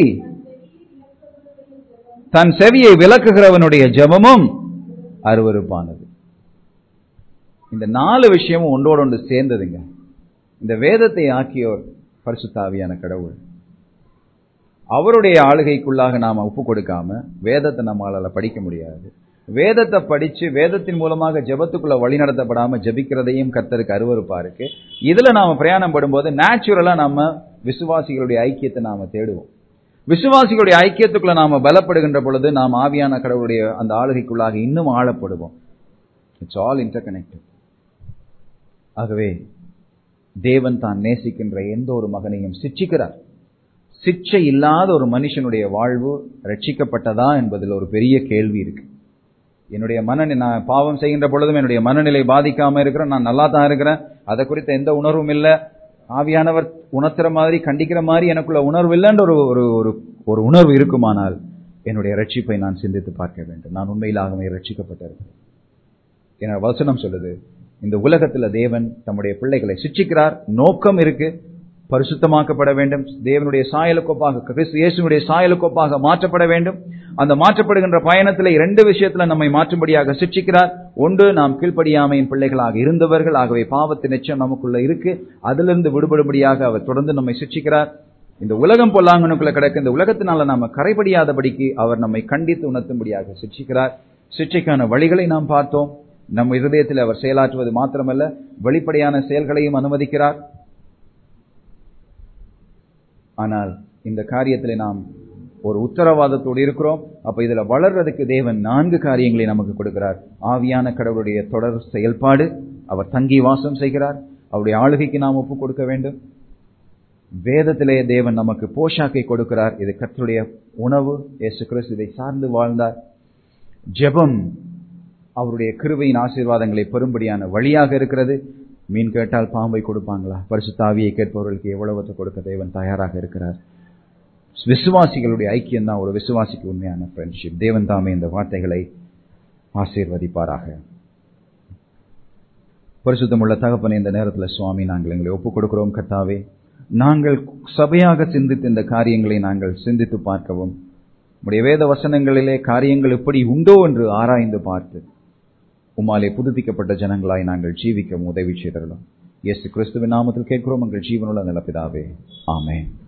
தன் செவியை விளக்குகிறவனுடைய ஜபமும் அருவறுப்பானது இந்த நாலு விஷயமும் ஒன்றோடு ஒன்று சேர்ந்ததுங்க இந்த வேதத்தை ஆக்கியோர் பரிசுத்தாவியான கடவுள் அவருடைய ஆளுகைக்குள்ளாக நாம ஒப்பு கொடுக்காம வேதத்தை நம்மளால படிக்க முடியாது வேதத்தை படிச்சு வேதத்தின் மூலமாக ஜெபத்துக்குள்ள வழி நடத்தப்படாம ஜபிக்கிறதையும் கர்த்தருக்கு அருவறுப்பா இருக்கு இதுல நாம பிரயாணம் படும்போது நேச்சுரலா நம்ம விசுவாசிகளுடைய ஐக்கியத்தை நாம தேடுவோம் விசுவாசிகளுடைய ஐக்கியத்துக்குள்ள நாம பலப்படுகின்ற பொழுது நாம் ஆவியான கடவுளுடைய அந்த ஆளுகைக்குள்ளாக இன்னும் ஆழப்படுவோம் இட்ஸ் ஆல் இன்டர் கனெக்டட் ஆகவே தேவன் தான் நேசிக்கின்ற எந்த ஒரு மகனையும் சிச்சிக்கிறார் சிச்சை இல்லாத ஒரு மனுஷனுடைய வாழ்வு ரட்சிக்கப்பட்டதா என்பதில் ஒரு பெரிய கேள்வி இருக்கு என்னுடைய மன நான் பாவம் செய்கின்ற பொழுதும் என்னுடைய மனநிலை பாதிக்காம இருக்கிறேன் நான் நல்லா தான் இருக்கிறேன் அதை குறித்த எந்த உணர்வும் இல்லை ஆவியானவர் உணர்த்துற மாதிரி கண்டிக்கிற மாதிரி எனக்குள்ள உணர்வு இல்லைன்ற ஒரு ஒரு ஒரு ஒரு உணர்வு இருக்குமானால் என்னுடைய ரட்சிப்பை நான் சிந்தித்து பார்க்க வேண்டும் நான் உண்மையிலாகவே ரட்சிக்கப்பட்டிருக்கிறேன் என வசனம் சொல்லுது இந்த உலகத்துல தேவன் தம்முடைய பிள்ளைகளை சிச்சிக்கிறார் நோக்கம் இருக்கு பரிசுத்தமாக்கப்பட வேண்டும் தேவனுடைய சாயலுக்கொப்பாக கிறிஸ்து இயேசுனுடைய சாயலுக்கொப்பாக மாற்றப்பட வேண்டும் அந்த மாற்றப்படுகின்ற பயணத்தில் இரண்டு விஷயத்துல நம்மை மாற்றும்படியாக சிக்ஷிக்கிறார் ஒன்று நாம் கீழ்ப்படியாமையின் பிள்ளைகளாக இருந்தவர்கள் ஆகவே பாவத்தின் நிச்சயம் நமக்குள்ள இருக்கு அதிலிருந்து விடுபடும்படியாக அவர் தொடர்ந்து நம்மை சிக்ஷிக்கிறார் இந்த உலகம் பொல்லாங்கனுக்குள்ள கிடக்க இந்த உலகத்தினால நாம கரைபடியாதபடிக்கு அவர் நம்மை கண்டித்து உணர்த்தும்படியாக சிக்ஷிக்கிறார் சிக்ஷைக்கான வழிகளை நாம் பார்த்தோம் நம் இருதயத்தில் அவர் செயலாற்றுவது மாத்திரமல்ல வெளிப்படையான செயல்களையும் அனுமதிக்கிறார் ஆனால் இந்த காரியத்தில் நாம் ஒரு உத்தரவாதத்தோடு இருக்கிறோம் அப்ப இதுல வளர்றதுக்கு தேவன் நான்கு காரியங்களை நமக்கு கொடுக்கிறார் ஆவியான கடவுளுடைய தொடர் செயல்பாடு அவர் தங்கி வாசம் செய்கிறார் அவருடைய ஆளுகைக்கு நாம் ஒப்பு கொடுக்க வேண்டும் வேதத்திலே தேவன் நமக்கு போஷாக்கை கொடுக்கிறார் இது கர்த்தருடைய உணவு இயேசு கிறிஸ்து இதை சார்ந்து வாழ்ந்தார் ஜெபம் அவருடைய கிருபையின் ஆசீர்வாதங்களை பெறும்படியான வழியாக இருக்கிறது மீன் கேட்டால் பாம்பை கொடுப்பாங்களா பரிசுத்தாவியை கேட்பவர்களுக்கு எவ்வளவு கொடுக்க தேவன் தயாராக இருக்கிறார் விசுவாசிகளுடைய ஐக்கியம் தான் ஒரு விசுவாசிக்கு உண்மையான ஃப்ரெண்ட்ஷிப் தேவன் தாமே இந்த வார்த்தைகளை ஆசீர்வதிப்பாராக பரிசுத்தமுள்ள தகப்பனை இந்த நேரத்தில் சுவாமி நாங்கள் எங்களை ஒப்புக் கொடுக்கிறோம் கத்தாவே நாங்கள் சபையாக சிந்தித்து இந்த காரியங்களை நாங்கள் சிந்தித்து பார்க்கவும் உடைய வேத வசனங்களிலே காரியங்கள் எப்படி உண்டோ என்று ஆராய்ந்து பார்த்து உமாலே புதுப்பிக்கப்பட்ட ஜனங்களாய் நாங்கள் ஜீவிக்க உதவி செய்தரலாம் இயேசு கிறிஸ்துவின் நாமத்தில் கேட்கிறோம் எங்கள் ஜீவனுள்ள நிலப்பிதாவே ஆமே